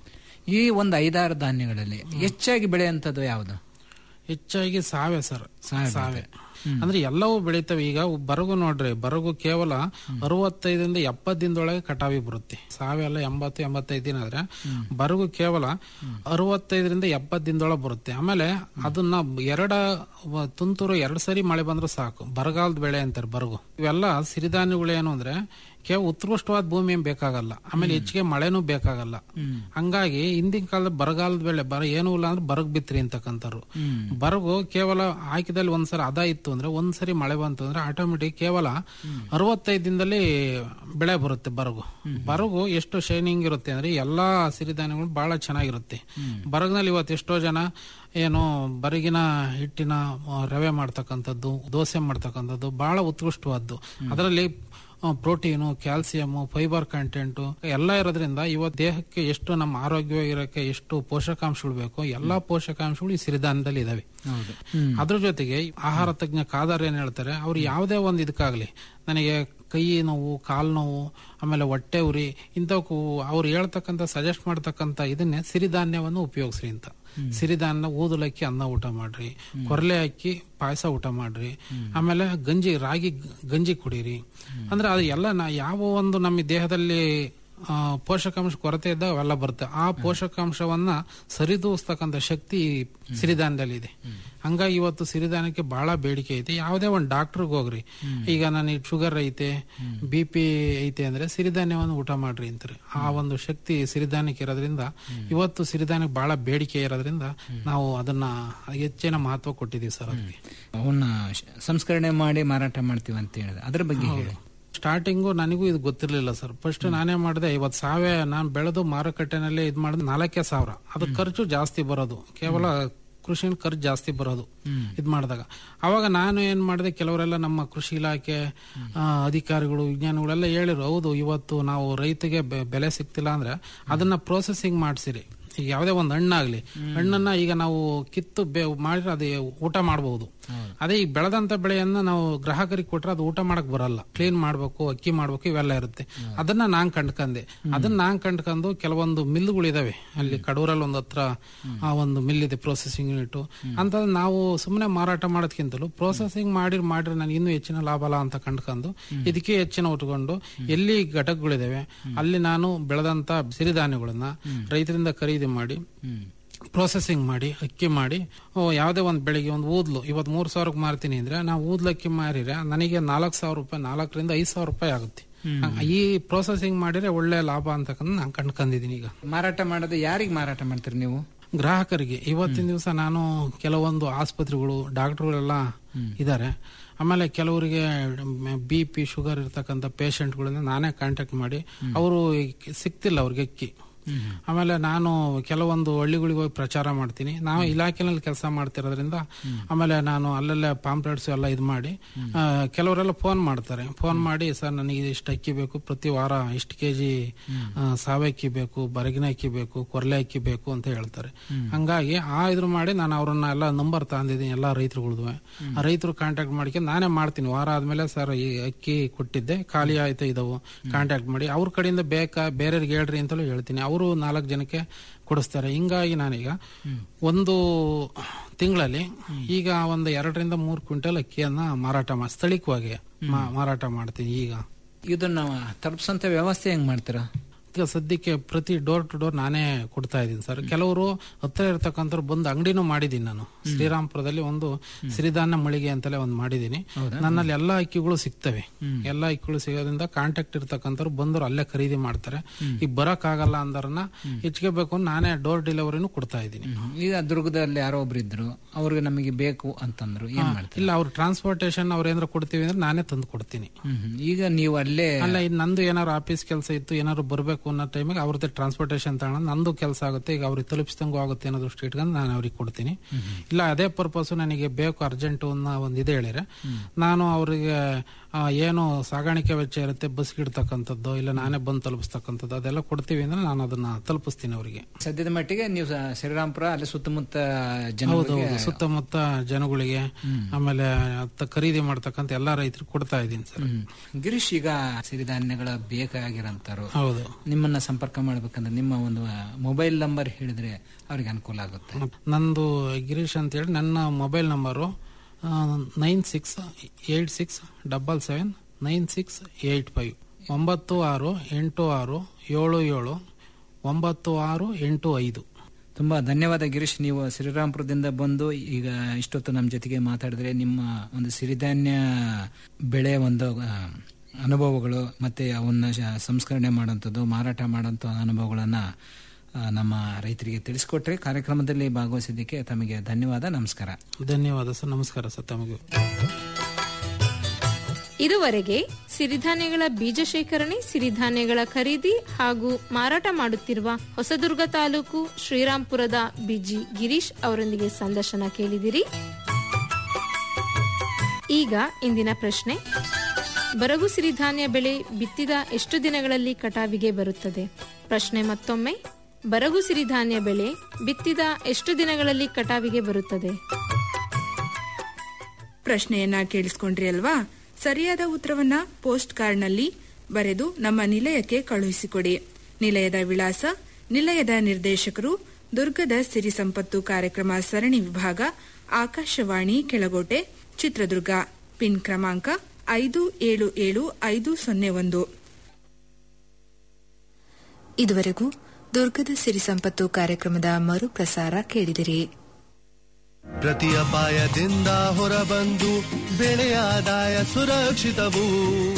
ಈ ಒಂದು ಐದಾರು ಧಾನ್ಯಗಳಲ್ಲಿ ಹೆಚ್ಚಾಗಿ ಬೆಳೆಯುವಂಥದ್ದು ಯಾವುದು ಹೆಚ್ಚಾಗಿ ಸಾವೆ ಸರ್ ಸಾವೆ ಸಾವೆ ಅಂದ್ರೆ ಎಲ್ಲವೂ ಬೆಳಿತವೆ ಈಗ ಬರಗು ನೋಡ್ರಿ ಬರಗು ಕೇವಲ ಅರವತ್ತೈದರಿಂದ ಎಪ್ಪತ್ತು ದಿನದೊಳಗೆ ಕಟಾವಿ ಬರುತ್ತೆ ಸಾವೆ ಎಲ್ಲ ಎಂಬತ್ತು ಎಂಬತ್ತೈದು ದಿನ ಆದ್ರೆ ಬರಗು ಕೇವಲ ಅರವತ್ತೈದರಿಂದ ಎಪ್ಪತ್ತು ದಿನದೊಳಗೆ ಬರುತ್ತೆ ಆಮೇಲೆ ಅದನ್ನ ಎರಡ ವ- ತುಂತುರು ಎರಡ್ ಸರಿ ಮಳೆ ಬಂದ್ರೆ ಸಾಕು ಬರಗಾಲದ ಬೆಳೆ ಅಂತಾರೆ ಬರಗು ಇವೆಲ್ಲ ಸಿರಿಧಾನ್ಯಗಳು ಏನು ಅಂದ್ರೆ ಕೇವಲ ಉತ್ಕೃಷ್ಟವಾದ ಭೂಮಿ ಏನ್ ಬೇಕಾಗಲ್ಲ ಆಮೇಲೆ ಹೆಚ್ಚಿಗೆ ಮಳೆನೂ ಬೇಕಾಗಲ್ಲ ಹಂಗಾಗಿ ಹಿಂದಿನ ಕಾಲದ ಬರಗಾಲದ ಬೆಳೆ ಬರ ಏನೂ ಇಲ್ಲ ಅಂದ್ರೆ ಬರಗ್ ಬಿತ್ರಿ ಅಂತಕ್ಕಂಥವ್ರು ಬರಗು ಕೇವಲ ಹಾಕಿದಲ್ಲಿ ಒಂದ್ಸರಿ ಅದ ಇತ್ತು ಅಂದ್ರೆ ಒಂದ್ಸರಿ ಮಳೆ ಬಂತು ಅಂದ್ರೆ ಆಟೋಮೆಟಿಕ್ ಕೇವಲ ಅರವತ್ತೈದು ದಿನದಲ್ಲಿ ಬೆಳೆ ಬರುತ್ತೆ ಬರಗು ಬರಗು ಎಷ್ಟು ಶೈನಿಂಗ್ ಇರುತ್ತೆ ಅಂದ್ರೆ ಎಲ್ಲಾ ಸಿರಿಧಾನ್ಯಗಳು ಬಹಳ ಚೆನ್ನಾಗಿರುತ್ತೆ ಬರಗ್ನಲ್ಲಿ ಇವತ್ತು ಎಷ್ಟೋ ಜನ ಏನು ಬರಗಿನ ಹಿಟ್ಟಿನ ಆ, ರವೆ ಮಾಡ್ತಕ್ಕಂಥದ್ದು ದೋಸೆ ಮಾಡ್ತಕ್ಕಂಥದ್ದು ಬಹಳ ಉತ್ಕೃಷ್ಟವಾದ್ದು ಅದರಲ್ಲಿ ಪ್ರೋಟೀನು ಕ್ಯಾಲ್ಸಿಯಂ ಫೈಬರ್ ಕಂಟೆಂಟ್ ಎಲ್ಲ ಇರೋದ್ರಿಂದ ಇವತ್ತು ದೇಹಕ್ಕೆ ಎಷ್ಟು ನಮ್ಮ ಆರೋಗ್ಯವಾಗಿರೋಕೆ ಎಷ್ಟು ಪೋಷಕಾಂಶಗಳು ಬೇಕು ಎಲ್ಲಾ ಪೋಷಕಾಂಶಗಳು ಈ ಸಿರಿಧಾನ್ಯದಲ್ಲಿ ಇದಾವೆ ಹೌದು ಅದ್ರ ಜೊತೆಗೆ ಆಹಾರ ತಜ್ಞ ಕಾದಾರ್ ಏನ್ ಹೇಳ್ತಾರೆ ಅವ್ರು ಯಾವುದೇ ಒಂದು ಇದಕ್ಕಾಗ್ಲಿ ನನಗೆ ಕೈ ನೋವು ಕಾಲು ನೋವು ಆಮೇಲೆ ಹೊಟ್ಟೆ ಉರಿ ಇಂಥವಕ್ಕೂ ಅವ್ರು ಹೇಳ್ತಕ್ಕಂಥ ಸಜೆಸ್ಟ್ ಮಾಡ್ತಕ್ಕಂಥ ಇದನ್ನೇ ಸಿರಿಧಾನ್ಯವನ್ನು ಉಪಯೋಗಿಸ್ರಿ ಅಂತ ಸಿರಿಧಾನ್ಯ ಊದಲಕ್ಕಿ ಅನ್ನ ಊಟ ಮಾಡ್ರಿ ಕೊರಲೆ ಅಕ್ಕಿ ಪಾಯಸ ಊಟ ಮಾಡ್ರಿ ಆಮೇಲೆ ಗಂಜಿ ರಾಗಿ ಗ- ಗಂಜಿ ಕುಡೀರಿ ಅಂದ್ರೆ ಅದು ಎಲ್ಲ ನಾ ಯಾವ ಒಂದು ನಮ್ಮ ದೇಹದಲ್ಲಿ ಆ, ಪೋಷಕಾಂಶ ಕೊರತೆ ಇದ್ದಾಗ ಅವೆಲ್ಲ ಬರುತ್ತೆ ಆ ಪೋಷಕಾಂಶವನ್ನ ಸರಿದೂಗಿಸ್ತಕ್ಕಂಥ ಶಕ್ತಿ ಸಿರಿಧಾನ್ಯದಲ್ಲಿ ಇದೆ ಹಂಗಾಗಿ ಇವತ್ತು ಸಿರಿಧಾನ್ಯಕ್ಕೆ ಬಹಳ ಬೇಡಿಕೆ ಐತೆ ಯಾವುದೇ ಒಂದು ಡಾಕ್ಟರ್ಗೆ ಹೋಗ್ರಿ ಈಗ ನನಗೆ ಶುಗರ್ ಐತೆ ಬಿ ಪಿ ಐತೆ ಅಂದ್ರೆ ಸಿರಿಧಾನ್ಯವನ್ನು ಊಟ ಮಾಡ್ರಿ ಅಂತಾರೆ ಆ ಒಂದು ಶಕ್ತಿ ಸಿರಿಧಾನ್ಯಕ್ಕೆ ಇರೋದ್ರಿಂದ ಇವತ್ತು ಸಿರಿಧಾನ್ಯಕ್ಕೆ ಬಹಳ ಬೇಡಿಕೆ ಇರೋದ್ರಿಂದ ನಾವು ಅದನ್ನ ಹೆಚ್ಚಿನ ಮಹತ್ವ ಕೊಟ್ಟಿದ್ದೀವಿ ಸರ್ ಅದಕ್ಕೆ ಅವನ್ನ ಶ- ಸಂಸ್ಕರಣೆ ಮಾಡಿ ಮಾರಾಟ ಮಾಡ್ತೀವಿ ಅಂತ ಹೇಳಿದ್ರೆ ಅದ್ರ ಬಗ್ಗೆ ಹೇಳಿ ಸ್ಟಾರ್ಟಿಂಗು ನನಗೂ ಇದು ಗೊತ್ತಿರ್ಲಿಲ್ಲ ಸರ್ ಫಸ್ಟ್ ನಾನೇ ಮಾಡಿದೆ ಇವತ್ತು ಸಾವೆ ನಾನು ಬೆಳೆದು ಮಾರುಕಟ್ಟೆನಲ್ಲಿ ಇದು ಮಾಡಿದ್ರೆ ನಾಲ್ಕೇ ಸಾವಿರ ಅದು ಖರ್ಚು ಜಾಸ್ತಿ ಬರೋದು ಕೇವಲ ಕೃಷಿ ಖರ್ಚು ಜಾಸ್ತಿ ಬರೋದು ಇದು ಮಾಡಿದಾಗ ಅವಾಗ ನಾನು ಏನ್ ಮಾಡಿದೆ ಕೆಲವರೆಲ್ಲ ನಮ್ಮ ಕೃಷಿ ಇಲಾಖೆ ಆ, ಅಧಿಕಾರಿಗಳು ವಿಜ್ಞಾನಿಗಳೆಲ್ಲ ಹೇಳಿರು ಹೌದು ಇವತ್ತು ನಾವು ರೈತಗೆ ಬೆ- ಬೆಲೆ ಸಿಗ್ತಿಲ್ಲ ಅಂದ್ರೆ ಅದನ್ನ ಪ್ರೋಸೆಸಿಂಗ್ ಮಾಡಿಸಿರಿ ಈಗ ಯಾವುದೇ ಒಂದು ಹಣ್ಣಾಗ್ಲಿ ಹಣ್ಣನ್ನ ಈಗ ನಾವು ಕಿತ್ತು ಬೆ- ಮಾಡಿದ್ರೆ ಅದು ಊಟ ಮಾಡಬಹುದು ಅದೇ ಈ ಬೆಳೆದಂತ ಬೆಳೆಯನ್ನ ನಾವು ಗ್ರಾಹಕರಿಗೆ ಕೊಟ್ರೆ ಅದು ಊಟ ಮಾಡಕ್ ಬರಲ್ಲ ಕ್ಲೀನ್ ಮಾಡ್ಬೇಕು ಅಕ್ಕಿ ಮಾಡ್ಬೇಕು ಇವೆಲ್ಲ ಇರುತ್ತೆ ಅದನ್ನ ನಾನ್ ಕಂಡ್ಕಂದೆ ಅದನ್ನ ನಾನ್ ಕಂಡ್ಕೊಂಡು ಕೆಲವೊಂದು ಮಿಲ್ಗಳು ಇದಾವೆ ಅಲ್ಲಿ ಕಡೂರಲ್ಲಿ ಒಂದ್ ಹತ್ರ ಆ ಒಂದು ಮಿಲ್ ಇದೆ ಪ್ರೊಸೆಸಿಂಗ್ ಯೂನಿಟ್ ಅಂತ ನಾವು ಸುಮ್ಮನೆ ಮಾರಾಟ ಮಾಡೋದ್ಕಿಂತಲೂ ಪ್ರೊಸೆಸಿಂಗ್ ಮಾಡಿ ಮಾಡಿದ್ರೆ ನನಗೆ ಇನ್ನೂ ಹೆಚ್ಚಿನ ಲಾಭ ಅಲ್ಲ ಅಂತ ಕಂಡ್ಕೊಂಡು ಇದಕ್ಕೆ ಹೆಚ್ಚಿನ ಉಟ್ಕೊಂಡು ಎಲ್ಲಿ ಘಟಕಗಳಿದಾವೆ ಅಲ್ಲಿ ನಾನು ಬೆಳೆದಂತ ಸಿರಿಧಾನ್ಯಗಳನ್ನ ರೈತರಿಂದ ಖರೀದಿ ಮಾಡಿ ಪ್ರೊಸೆಸಿಂಗ್ ಮಾಡಿ ಅಕ್ಕಿ ಮಾಡಿ ಓ, ಯಾವುದೇ ಒಂದು ಬೆಳಿಗ್ಗೆ ಒಂದು ಊದ್ಲು ಇವತ್ತು ಮೂರ್ ಸಾವಿರಕ್ಕೆ ಮಾರ್ತೀನಿ ಅಂದ್ರೆ ನಾವು ಊದ್ಲಕ್ಕಿ ಮಾರಿದ್ರೆ ನನಗೆ ನಾಲ್ಕು ಸಾವಿರ ರೂಪಾಯಿ ನಾಲ್ಕರಿಂದ ಐದು ಸಾವಿರ ರೂಪಾಯಿ ಆಗುತ್ತೆ ಈ ಪ್ರೊಸೆಸಿಂಗ್ ಮಾಡಿದ್ರೆ ಒಳ್ಳೆ ಲಾಭ ಅಂತಕ್ಕಂಥ ನಾನು ಕಂಡ್ಕೊಂಡಿದ್ದೀನಿ ಈಗ ಮಾರಾಟ ಮಾಡೋದು ಯಾರಿಗೆ ಮಾರಾಟ ಮಾಡ್ತೀರಿ ನೀವು ಗ್ರಾಹಕರಿಗೆ ಇವತ್ತಿನ ದಿವಸ ನಾನು ಕೆಲವೊಂದು ಆಸ್ಪತ್ರೆಗಳು ಡಾಕ್ಟರ್ಗಳೆಲ್ಲ ಇದ್ದಾರೆ ಆಮೇಲೆ ಕೆಲವರಿಗೆ ಬಿ ಪಿ ಶುಗರ್ ಇರ್ತಕ್ಕಂಥ ಪೇಷಂಟ್ಗಳನ್ನ ನಾನೇ ಕಾಂಟ್ಯಾಕ್ಟ್ ಮಾಡಿ ಅವರು ಸಿಕ್ತಿಲ್ಲ ಅವ್ರಿಗೆ ಅಕ್ಕಿ ಆಮೇಲೆ ನಾನು ಕೆಲವೊಂದು ಹಳ್ಳಿಗಳಿಗೆ ಹೋಗಿ ಪ್ರಚಾರ ಮಾಡ್ತೀನಿ ನಾವು ಇಲಾಖೆನಲ್ಲಿ ಕೆಲಸ ಮಾಡ್ತಿರೋದ್ರಿಂದ ಆಮೇಲೆ ನಾನು ಅಲ್ಲಲ್ಲೇ ಪಾಂಪ್ಲೆಟ್ಸ್ ಎಲ್ಲ ಇದು ಮಾಡಿ ಆ, ಕೆಲವರೆಲ್ಲ ಫೋನ್ ಮಾಡ್ತಾರೆ ಫೋನ್ ಮಾಡಿ ಸರ್ ನನಗೆ ಇಷ್ಟು ಅಕ್ಕಿ ಬೇಕು ಪ್ರತಿ ವಾರ ಇಷ್ಟು ಕೆ ಜಿ ಸಾವೆ ಅಕ್ಕಿ ಬೇಕು ಬರಗಿನ ಅಕ್ಕಿ ಬೇಕು ಕೊರ್ಲೆ ಅಕ್ಕಿ ಬೇಕು ಅಂತ ಹೇಳ್ತಾರೆ ಹಂಗಾಗಿ ಆ ಇದ್ರ ಮಾಡಿ ನಾನು ಅವ್ರನ್ನ ಎಲ್ಲ ನಂಬರ್ ತಂದಿದ್ದೀನಿ ಎಲ್ಲ ರೈತರುಗಳ್ದು ಆ ರೈತರು ಕಾಂಟ್ಯಾಕ್ಟ್ ಮಾಡ್ಕೊಂಡು ನಾನೇ ಮಾಡ್ತೀನಿ ವಾರ ಆದ್ಮೇಲೆ ಸರ್ ಈ ಅಕ್ಕಿ ಕೊಟ್ಟಿದ್ದೆ ಖಾಲಿ ಆಯ್ತು ಇದಾವು ಕಾಂಟ್ಯಾಕ್ಟ್ ಮಾಡಿ ಅವ್ರ ಕಡೆಯಿಂದ ಬೇಕಾ ಬೇರೆಯವ್ರಿಗೆ ಹೇಳ್ರಿ ಅಂತಲೂ ಹೇಳ್ತೀನಿ ಅವರು ನಾಲ್ಕು ಜನಕ್ಕೆ ಕೊಡಿಸ್ತಾರೆ ಹಿಂಗಾಗಿ ನಾನೀಗ ಒಂದು ತಿಂಗಳಲ್ಲಿ ಈಗ ಒಂದು ಎರಡರಿಂದ ಮೂರು ಕ್ವಿಂಟಲ್ ಅಕ್ಕಿಯನ್ನ ಮಾರಾಟ ಮಾಡಿ ಸ್ಥಳೀಯವಾಗಿ ಮಾ- ಮಾರಾಟ ಮಾಡ್ತೀನಿ ಈಗ ಇದನ್ನ ತಲುಪಿಸಂತ ವ್ಯವಸ್ಥೆ ಹೆಂಗ್ ಮಾಡ್ತೀರಾ ಈಗ ಸದ್ಯಕ್ಕೆ ಪ್ರತಿ ಡೋರ್ ಟು ಡೋರ್ ನಾನೇ ಕೊಡ್ತಾ ಇದ್ದೀನಿ ಸರ್ ಕೆಲವರು ಹತ್ರ ಇರ್ತಕ್ಕಂಥವ್ರು ಬಂದು ಅಂಗಡಿನೂ ಮಾಡಿದ್ದೀನಿ ನಾನು ಶ್ರೀರಾಮ್ಪುರದಲ್ಲಿ ಒಂದು ಸಿರಿಧಾನ್ಯ ಮಳಿಗೆ ಅಂತಲೇ ಒಂದು ಮಾಡಿದ್ದೀನಿ ನನ್ನಲ್ಲಿ ಎಲ್ಲಾ ಅಕ್ಕಿಗಳು ಸಿಗ್ತವೆ ಎಲ್ಲಾ ಅಕ್ಕಿಗಳು ಸಿಗೋದ್ರಿಂದ ಕಾಂಟ್ಯಾಕ್ಟ್ ಇರ್ತಕ್ಕಂಥವ್ರು ಬಂದವರು ಅಲ್ಲೇ ಖರೀದಿ ಮಾಡ್ತಾರೆ ಈಗ ಬರಕ್ ಆಗಲ್ಲ ಅಂದರನ್ನ ಹೆಚ್ಚಿಗೆ ಬೇಕು ಅಂತ ನಾನೇ ಡೋರ್ ಡೆಲಿವರಿನೂ ಕೊಡ್ತಾ ಇದ್ದೀನಿ ಈಗ ದುರ್ಗದಲ್ಲಿ ಯಾರೋ ಒಬ್ರು ಇದ್ರು ಅವ್ರಿಗೆ ನಮಗೆ ಬೇಕು ಅಂತಂದ್ರು ಏನ್ ಮಾಡ್ತೀರಾ ಇಲ್ಲ ಅವ್ರು ಟ್ರಾನ್ಸ್ಪೋರ್ಟೇಶನ್ ಅವ್ರ ಏನಾರು ಕೊಡ್ತೀವಿ ಅಂದ್ರೆ ನಾನೇ ತಂದು ಕೊಡ್ತೀನಿ ಹ್ಮ್. ಈಗ ನೀವು ಅಲ್ಲೇ ಅಲ್ಲ ಇದು ನಂದು ಏನಾದ್ರು ಆಫೀಸ್ ಕೆಲಸ ಇತ್ತು ಏನಾದ್ರು ಬರಬೇಕು ಅನ್ನೋ ಟೈಮಿಗೆ ಅವ್ರದ್ದೇ ಟ್ರಾನ್ಸ್ಪೋರ್ಟೇಷನ್ ತಗೊಂಡು ನಂದು ಕೆಲಸ ಆಗುತ್ತೆ ಈಗ ಅವ್ರಿಗೆ ತಲುಪಿಸ್ದಂಗೂ ಆಗುತ್ತೆ ಅನ್ನೋ ದೃಷ್ಟಿ ಇಟ್ಕೊಂಡು ನಾನು ಅವ್ರಿಗೆ ಕೊಡ್ತೀನಿ ಇಲ್ಲ ಅದೇ ಪರ್ಪಸ್ ನನಗೆ ಬೇಕು ಅರ್ಜೆಂಟ್ ಅನ್ನೋ ಒಂದು ಇದೆ ಹೇಳಿದ್ರೆ ನಾನು ಅವರಿಗೆ ಏನು ಸಾಗಾಣಿಕೆ ವೆಚ್ಚ ಇರುತ್ತೆ ಬಸ್ ಇಡ್ತಕ್ಕಂಥದ್ದು ಇಲ್ಲ ನಾನೇ ಬಂದು ತಲುಪಿಸ್ತಕ್ಕಂಥದ್ದು ಅದೆಲ್ಲ ಕೊಡ್ತೀವಿ ಅಂದ್ರೆ ನಾನು ಅದನ್ನ ತಲುಪಿಸ್ತೀನಿ ಅವರಿಗೆ ಸದ್ಯದ ಮಟ್ಟಿಗೆ ನೀವು ಸ- ಶ್ರೀರಾಮ್ಪುರ ಅಲ್ಲಿ ಸುತ್ತಮುತ್ತ ಹೌದು ಜನಗಳಿಗೆ ಹೌದು ಸುತ್ತಮುತ್ತ ಜನಗಳಿಗೆ ಆಮೇಲೆ ಅತ್ತ ಖರೀದಿ ಮಾಡ್ತಕ್ಕಂಥ ಎಲ್ಲಾ ರೈತರು ಕೊಡ್ತಾ ಇದ್ದೀನಿ ಸರ್ ಗಿರೀಶ್ ಈಗ ಸಿರಿಧಾನ್ಯಗಳ ಬೇಕಾಗಿರಂತಾರು ಹೌದು ನಿಮ್ಮನ್ನ ಸಂಪರ್ಕ ಮಾಡ್ಬೇಕಂದ್ರೆ ನಿಮ್ಮ ಒಂದು ಮೊಬೈಲ್ ನಂಬರ್ ಹೇಳಿದ್ರೆ ಅವ್ರಿಗೆ ಅನುಕೂಲ ಆಗುತ್ತೆ ನಂದು ಗಿರೀಶ್ ಅಂತ ಹೇಳಿ ನನ್ನ mobile number nine six eight six double seven nine six eight five ಒಂಬತ್ತು ಆರು ಎಂಟು ಆರು ಏಳು ಏಳು ಒಂಬತ್ತು ಆರು ಎಂಟು ಐದು ತುಂಬಾ ಧನ್ಯವಾದ ಗಿರೀಶ್ ನೀವು ಶ್ರೀರಾಮ್ಪುರದಿಂದ ಬಂದು ಈಗ ಇಷ್ಟೊತ್ತು ನಮ್ಮ ಜೊತೆಗೆ ಮಾತಾಡಿದ್ರೆ ನಿಮ್ಮ ಒಂದು ಸಿರಿಧಾನ್ಯ ಬೆಳೆ ಒಂದು ಆ, ಅನುಭವಗಳು ಮತ್ತೆ ಅವನ್ನ ಶ- ಸಂಸ್ಕರಣೆ ಮಾಡೋಂಥದ್ದು ಮಾರಾಟ ಮಾಡೋಂಥ ಅನುಭವಗಳನ್ನ ಆ, ನಮ್ಮ ರೈತರಿಗೆ ತಿಳಿಸ್ಕೊಟ್ರೆ ಕಾರ್ಯಕ್ರಮದಲ್ಲಿ ಭಾಗವಹಿಸಿದ್ದಕ್ಕೆ ತಮಗೆ ಧನ್ಯವಾದ ನಮಸ್ಕಾರ ಧನ್ಯವಾದ ಸರ್ ನಮಸ್ಕಾರ ಸರ್ ತಮಗೆ ಇದುವರೆಗೆ ಸಿರಿಧಾನ್ಯಗಳ ಬೀಜ ಶೇಖರಣೆ ಸಿರಿಧಾನ್ಯಗಳ ಖರೀದಿ ಹಾಗೂ ಮಾರಾಟ ಮಾಡುತ್ತಿರುವ ಹೊಸದುರ್ಗ ತಾಲೂಕು ಶ್ರೀರಾಂಪುರದ ಬಿಜಿ ಗಿರೀಶ್ ಅವರೊಂದಿಗೆ ಸಂದರ್ಶನ ಕೇಳಿದಿರಿ ಈಗ ಇಂದಿನ ಪ್ರಶ್ನೆ ಬರಗು ಸಿರಿಧಾನ್ಯ ಬೆಳೆ ಬಿತ್ತಿದ ಎಷ್ಟು ದಿನಗಳಲ್ಲಿ ಕಟಾವಿಗೆ ಬರುತ್ತದೆ ಪ್ರಶ್ನೆ ಮತ್ತೊಮ್ಮೆ ಬರಗು ಸಿರಿಧಾನ್ಯ ಬೆಳೆ ಬಿತ್ತಿದ ಎಷ್ಟು ದಿನಗಳಲ್ಲಿ ಕಟಾವಿಗೆ ಬರುತ್ತದೆ ಪ್ರಶ್ನೆಯನ್ನ ಕೇಳಿಸ್ಕೊಂಡ್ರಿ ಅಲ್ವಾ ಸರಿಯಾದ ಉತ್ತರವನ್ನ ಪೋಸ್ಟ್ ಕಾರ್ಡ್ನಲ್ಲಿ ಬರೆದು ನಮ್ಮ ನಿಲಯಕ್ಕೆ ಕಳುಹಿಸಿಕೊಡಿ ನಿಲಯದ ವಿಳಾಸ ನಿಲಯದ ನಿರ್ದೇಶಕರು ದುರ್ಗದ ಸಿರಿ ಸಂಪತ್ತು ಕಾರ್ಯಕ್ರಮ ಸರಣಿ ವಿಭಾಗ ಆಕಾಶವಾಣಿ ಕೆಳಗೋಟೆ ಚಿತ್ರದುರ್ಗ ಪಿನ್ ಕ್ರಮಾಂಕ ಐದು ಏಳು ಏಳು ಐದು ಸೊನ್ನೆ ಒಂದು ಇದುವರೆಗೂ ದುರ್ಗದ ಸಿರಿ ಸಂಪತ್ತು ಕಾರ್ಯಕ್ರಮದ ಮರುಪ್ರಸಾರ ಕೇಳಿದಿರಿ ಪ್ರತಿ ಅಪಾಯದಿಂದ ಹೊರಬಂದು ಬೆಳೆಯ ಆದಾಯ ಸುರಕ್ಷಿತವು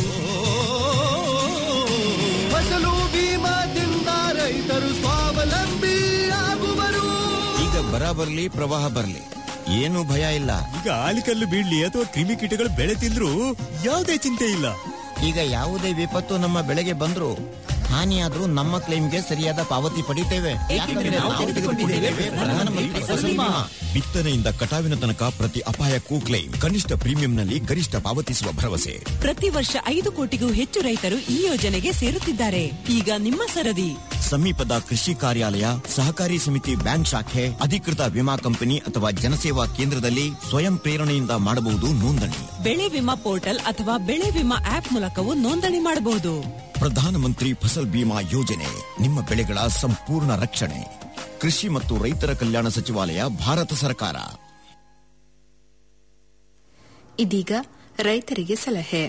ಫಸಲು ಬೀಮಾದಿಂದ ರೈತರು ಸ್ವಾವಲಂಬಿ ಆಗುವರು ಈಗ ಬರ ಬರ್ಲಿ ಪ್ರವಾಹ ಬರ್ಲಿ ಏನು ಭಯ ಇಲ್ಲ ಈಗ ಆಲಿಕಲ್ಲು ಬೀಳ್ಲಿ ಅಥವಾ ಕ್ರಿಮಿಕೀಟಗಳು ಬೆಳೆ ತಿಂದ್ರು ಯಾವುದೇ ಚಿಂತೆ ಇಲ್ಲ ಈಗ ಯಾವುದೇ ವಿಪತ್ತು ನಮ್ಮ ಬೆಳೆಗೆ ಬಂದ್ರು ಹಾನಿಯಾದ್ರೂ ನಮ್ಮ ಕ್ಲೈಮ್ಗೆ ಸರಿಯಾದ ಪಾವತಿ ಪಡಿತೇವೆ ಯಾಕಂದ್ರೆ ನಾವು ತೆಗೆದುಕೊಂಡಿದ್ದೇವೆ ಪ್ರಧಾನಮಂತ್ರಿ ಫಸಲ್ ಬಿಮಾ. ಬಿತ್ತನೆಯಿಂದ ಕಟಾವಿನ ತನಕ ಪ್ರತಿ ಅಪಾಯಕ್ಕೂ ಕ್ಲೈಮ್ ಕನಿಷ್ಠ ಪ್ರೀಮಿಯಂನಲ್ಲಿ ಗರಿಷ್ಠ ಪಾವತಿಸುವ ಭರವಸೆ ಪ್ರತಿ ವರ್ಷ ಐದು ಕೋಟಿಗೂ ಹೆಚ್ಚು ರೈತರು ಈ ಯೋಜನೆಗೆ ಸೇರುತ್ತಿದ್ದಾರೆ ಈಗ ನಿಮ್ಮ ಸರದಿ ಸಮೀಪದ ಕೃಷಿ ಕಾರ್ಯಾಲಯ ಸಹಕಾರಿ ಸಮಿತಿ ಬ್ಯಾಂಕ್ ಶಾಖೆ ಅಧಿಕೃತ ವಿಮಾ ಕಂಪನಿ ಅಥವಾ ಜನಸೇವಾ ಕೇಂದ್ರದಲ್ಲಿ ಸ್ವಯಂ ಪ್ರೇರಣೆಯಿಂದ ಮಾಡಬಹುದು ನೋಂದಣಿ ಬೆಳೆ ವಿಮಾ ಪೋರ್ಟಲ್ ಅಥವಾ ಬೆಳೆ ವಿಮಾ ಆಪ್ ಮೂಲಕವೂ ನೋಂದಣಿ ಮಾಡಬಹುದು ಪ್ರಧಾನಮಂತ್ರಿ ಫಸಲ್ ಬಿಮಾ ಯೋಜನೆ ನಿಮ್ಮ ಬೆಳೆಗಳ ಸಂಪೂರ್ಣ ರಕ್ಷಣೆ ಕೃಷಿ ಮತ್ತು ರೈತರ ಕಲ್ಯಾಣ ಸಚಿವಾಲಯ ಭಾರತ ಸರ್ಕಾರ ಇದೀಗ ರೈತರಿಗೆ ಸಲಹೆ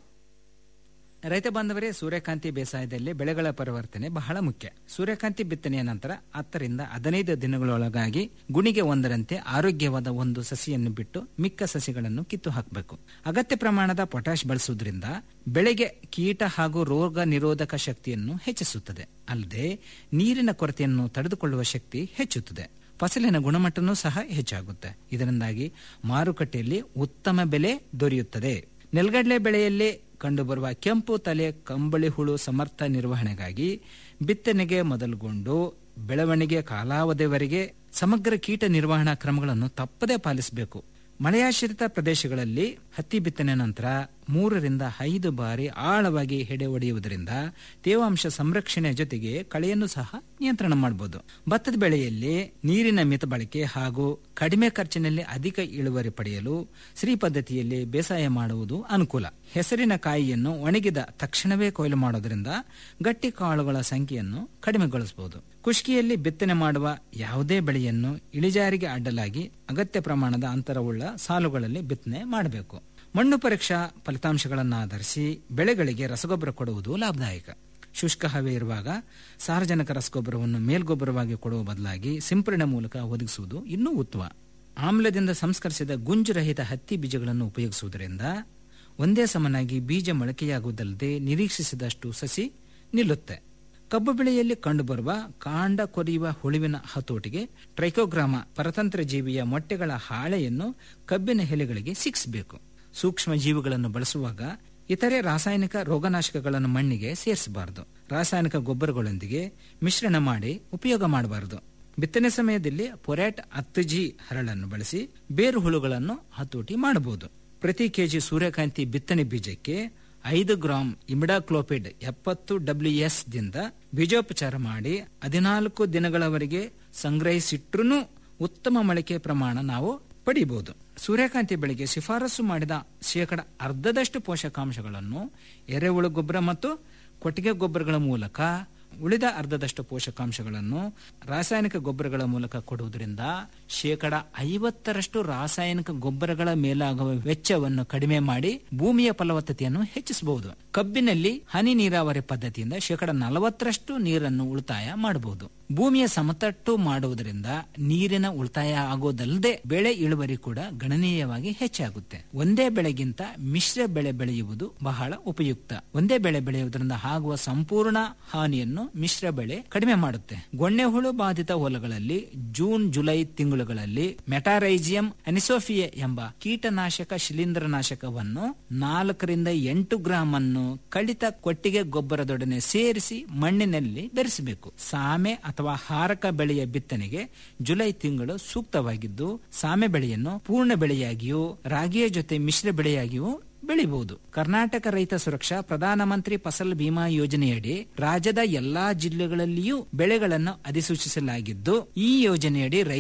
ರೈತ ಬಾಂಧವರೇ ಸೂರ್ಯಕಾಂತಿ ಬೇಸಾಯದಲ್ಲಿ ಬೆಳೆಗಳ ಪರಿವರ್ತನೆ ಬಹಳ ಮುಖ್ಯ ಸೂರ್ಯಕಾಂತಿ ಬಿತ್ತನೆಯ ನಂತರ ಹತ್ತರಿಂದ ಹದಿನೈದು ದಿನಗಳೊಳಗಾಗಿ ಗುಣಿಗೆ ಒಂದರಂತೆ ಆರೋಗ್ಯವಾದ ಒಂದು ಸಸಿಯನ್ನು ಬಿಟ್ಟು ಮಿಕ್ಕ ಸಸಿಗಳನ್ನು ಕಿತ್ತು ಹಾಕಬೇಕು ಅಗತ್ಯ ಪ್ರಮಾಣದ ಪೊಟ್ಯಾಶ್ ಬಳಸುವುದರಿಂದ ಬೆಳೆಗೆ ಕೀಟ ಹಾಗೂ ರೋಗ ನಿರೋಧಕ ಶಕ್ತಿಯನ್ನು ಹೆಚ್ಚಿಸುತ್ತದೆ ಅಲ್ಲದೆ ನೀರಿನ ಕೊರತೆಯನ್ನು ತಡೆದುಕೊಳ್ಳುವ ಶಕ್ತಿ ಹೆಚ್ಚುತ್ತದೆ ಫಸಲಿನ ಗುಣಮಟ್ಟನೂ ಸಹ ಹೆಚ್ಚಾಗುತ್ತೆ ಇದರಿಂದಾಗಿ ಮಾರುಕಟ್ಟೆಯಲ್ಲಿ ಉತ್ತಮ ಬೆಲೆ ದೊರೆಯುತ್ತದೆ ನೆಲಗಡಲೆ ಬೆಳೆಯಲ್ಲಿ ಕಂಡುಬರುವ ಕೆಂಪು ತಲೆ ಕಂಬಳಿ ಹುಳು ಸಮರ್ಥ ನಿರ್ವಹಣೆಗಾಗಿ ಬಿತ್ತನೆಗೆ ಮೊದಲುಗೊಂಡು ಬೆಳವಣಿಗೆ ಕಾಲಾವಧಿವರೆಗೆ ಸಮಗ್ರ ಕೀಟ ನಿರ್ವಹಣಾ ಕ್ರಮಗಳನ್ನು ತಪ್ಪದೇ ಪಾಲಿಸಬೇಕು ಮಳೆಯಾಶ್ರಿತ ಪ್ರದೇಶಗಳಲ್ಲಿ ಹತ್ತಿ ಬಿತ್ತನೆ ನಂತರ ಮೂರರಿಂದ ಐದು ಬಾರಿ ಆಳವಾಗಿ ಹೆಡೆ ಹೊಡೆಯುವುದರಿಂದ ತೇವಾಂಶ ಸಂರಕ್ಷಣೆ ಜೊತೆಗೆ ಕಳೆಯನ್ನು ಸಹ ನಿಯಂತ್ರಣ ಮಾಡಬಹುದು ಭತ್ತದ ಬೆಳೆಯಲ್ಲಿ ನೀರಿನ ಮಿತ ಬಳಕೆ ಹಾಗೂ ಕಡಿಮೆ ಖರ್ಚಿನಲ್ಲಿ ಅಧಿಕ ಇಳುವರಿ ಪಡೆಯಲು ಶ್ರೀ ಪದ್ಧತಿಯಲ್ಲಿ ಬೇಸಾಯ ಮಾಡುವುದು ಅನುಕೂಲ ಹೆಸರಿನ ಕಾಯಿಯನ್ನು ಒಣಗಿದ ತಕ್ಷಣವೇ ಕೊಯ್ಲು ಮಾಡೋದ್ರಿಂದ ಗಟ್ಟಿ ಕಾಳುಗಳ ಸಂಖ್ಯೆಯನ್ನು ಕಡಿಮೆಗೊಳಿಸಬಹುದು ಕುಷ್ಕಿಯಲ್ಲಿ ಬಿತ್ತನೆ ಮಾಡುವ ಯಾವುದೇ ಬೆಳೆಯನ್ನು ಇಳಿಜಾರಿಗೆ ಅಡ್ಡಲಾಗಿ ಅಗತ್ಯ ಪ್ರಮಾಣದ ಅಂತರವುಳ್ಳ ಸಾಲುಗಳಲ್ಲಿ ಬಿತ್ತನೆ ಮಾಡಬೇಕು ಮಣ್ಣು ಪರೀಕ್ಷಾ ಫಲಿತಾಂಶಗಳನ್ನು ಆಧರಿಸಿ ಬೆಳೆಗಳಿಗೆ ರಸಗೊಬ್ಬರ ಕೊಡುವುದು ಲಾಭದಾಯಕ ಶುಷ್ಕ ಹವೆ ಇರುವಾಗ ಸಾರಜನಕ ರಸಗೊಬ್ಬರವನ್ನು ಮೇಲ್ಗೊಬ್ಬರವಾಗಿ ಕೊಡುವ ಬದಲಾಗಿ ಸಿಂಪರಣೆ ಮೂಲಕ ಒದಗಿಸುವುದು ಇನ್ನೂ ಉತ್ತಮ ಆಮ್ಲದಿಂದ ಸಂಸ್ಕರಿಸಿದ ಗುಂಜುರಹಿತ ಹತ್ತಿ ಬೀಜಗಳನ್ನು ಉಪಯೋಗಿಸುವುದರಿಂದ ಒಂದೇ ಸಮನಾಗಿ ಬೀಜ ಮೊಳಕೆಯಾಗುವುದಲ್ಲದೆ ನಿರೀಕ್ಷಿಸಿದಷ್ಟು ಸಸಿ ನಿಲ್ಲುತ್ತೆ ಕಬ್ಬು ಬೆಳೆಯಲ್ಲಿ ಕಂಡುಬರುವ ಕಾಂಡ ಕೊರೆಯುವ ಹುಳುವಿನ ಹತೋಟಿಗೆ ಟ್ರೈಕೋಗ್ರಾಮ ಪರತಂತ್ರ ಜೀವಿಯ ಮೊಟ್ಟೆಗಳ ಹಾಳೆಯನ್ನು ಕಬ್ಬಿನ ಎಲೆಗಳಿಗೆ ಸಿಕ್ಕಿಸಬೇಕು ಸೂಕ್ಷ್ಮ ಜೀವಿಗಳನ್ನು ಬಳಸುವಾಗ ಇತರೆ ರಾಸಾಯನಿಕ ರೋಗನಾಶಕಗಳನ್ನು ಮಣ್ಣಿಗೆ ಸೇರಿಸಬಾರದು ರಾಸಾಯನಿಕ ಗೊಬ್ಬರಗಳೊಂದಿಗೆ ಮಿಶ್ರಣ ಮಾಡಿ ಉಪಯೋಗ ಮಾಡಬಾರದು ಬಿತ್ತನೆ ಸಮಯದಲ್ಲಿ ಪೊರ್ಯಾಟ್ ಹತ್ತು ಜಿ ಹರಳನ್ನು ಬಳಸಿ ಬೇರು ಹುಳುಗಳನ್ನು ಹತೋಟಿ ಮಾಡಬಹುದು ಪ್ರತಿ ಕೆಜಿ ಸೂರ್ಯಕಾಂತಿ ಬಿತ್ತನೆ ಬೀಜಕ್ಕೆ ಐದು ಗ್ರಾಂ ಇಮಿಡಾಕ್ಲೋಪಿಡ್ ಎಪ್ಪತ್ತು ಡಬ್ಲ್ಯೂಎಸ್ ದಿಂದ ಬೀಜೋಪಚಾರ ಮಾಡಿ ಹದಿನಾಲ್ಕು ದಿನಗಳವರೆಗೆ ಸಂಗ್ರಹಿಸಿಟ್ರೂ ಉತ್ತಮ ಮೊಳಕೆ ಪ್ರಮಾಣ ನಾವು ಪಡೆಯಬಹುದು ಸೂರ್ಯಕಾಂತಿ ಬೆಳೆಗೆ ಶಿಫಾರಸು ಮಾಡಿದ ಶೇಕಡ ಅರ್ಧದಷ್ಟು ಪೋಷಕಾಂಶಗಳನ್ನು ಎರೆಹುಳು ಗೊಬ್ಬರ ಮತ್ತು ಕೊಟ್ಟಿಗೆ ಗೊಬ್ಬರಗಳ ಮೂಲಕ ಉಳಿದ ಅರ್ಧದಷ್ಟು ಪೋಷಕಾಂಶಗಳನ್ನು ರಾಸಾಯನಿಕ ಗೊಬ್ಬರಗಳ ಮೂಲಕ ಕೊಡುವುದರಿಂದ ಶೇಕಡ ಐವತ್ತರಷ್ಟು ರಾಸಾಯನಿಕ ಗೊಬ್ಬರಗಳ ಮೇಲಾಗುವ ವೆಚ್ಚವನ್ನು ಕಡಿಮೆ ಮಾಡಿ ಭೂಮಿಯ ಫಲವತ್ತತೆಯನ್ನು ಹೆಚ್ಚಿಸಬಹುದು ಕಬ್ಬಿನಲ್ಲಿ ಹನಿ ನೀರಾವರಿ ಪದ್ಧತಿಯಿಂದ ಶೇಕಡ ನಲವತ್ತರಷ್ಟು ನೀರನ್ನು ಉಳಿತಾಯ ಮಾಡಬಹುದು ಭೂಮಿಯ ಸಮತಟ್ಟು ಮಾಡುವುದರಿಂದ ನೀರಿನ ಉಳಿತಾಯ ಆಗೋದಲ್ಲದೆ ಬೆಳೆ ಇಳುವರಿ ಕೂಡ ಗಣನೀಯವಾಗಿ ಹೆಚ್ಚಾಗುತ್ತೆ ಒಂದೇ ಬೆಳೆಗಿಂತ ಮಿಶ್ರ ಬೆಳೆ ಬೆಳೆಯುವುದು ಬಹಳ ಉಪಯುಕ್ತ ಒಂದೇ ಬೆಳೆ ಬೆಳೆಯುವುದರಿಂದ ಆಗುವ ಸಂಪೂರ್ಣ ಹಾನಿಯನ್ನು ಮಿಶ್ರ ಬೆಳೆ ಕಡಿಮೆ ಮಾಡುತ್ತೆ ಗೊಣ್ಣೆ ಹುಳು ಬಾಧಿತ ಹೊಲಗಳಲ್ಲಿ ಜೂನ್ ಜುಲೈ ತಿಂಗಳುಗಳಲ್ಲಿ ಮೆಟಾರೈಜಿಯಂ ಅನಿಸೋಫಿಯೆ ಎಂಬ ಕೀಟನಾಶಕ ಶಿಲೀಂಧ್ರನಾಶಕವನ್ನು ನಾಲ್ಕರಿಂದ ಎಂಟು ಗ್ರಾಂ ಅನ್ನು ಕಳಿತ ಕೊಟ್ಟಿಗೆ ಗೊಬ್ಬರದೊಡನೆ ಸೇರಿಸಿ ಮಣ್ಣಿನಲ್ಲಿ ಬೆರೆಸಬೇಕು ಸಾಮೆ ಅಥವಾ ಹಾರಕ ಬೆಳೆಯ ಬಿತ್ತನೆಗೆ ಜುಲೈ ತಿಂಗಳು ಸೂಕ್ತವಾಗಿದ್ದು ಸಾಮೆ ಬೆಳೆಯನ್ನು ಪೂರ್ಣ ಬೆಳೆಯಾಗಿಯೂ ರಾಗಿಯ ಜೊತೆ ಮಿಶ್ರ ಬೆಳೆಯಾಗಿಯೂ ಬೆಳಿಬಹುದು ಕರ್ನಾಟಕ ರೈತ ಸುರಕ್ಷಾ ಪ್ರಧಾನಮಂತ್ರಿ ಫಸಲ್ ಬಿಮಾ ಯೋಜನೆಯಡಿ ರಾಜ್ಯದ ಎಲ್ಲಾ ಜಿಲ್ಲೆಗಳಲ್ಲಿಯೂ ಬೆಳೆಗಳನ್ನು ಅಧಿಸೂಚಿಸಲಾಗಿದ್ದು ಈ ಯೋಜನೆಯಡಿ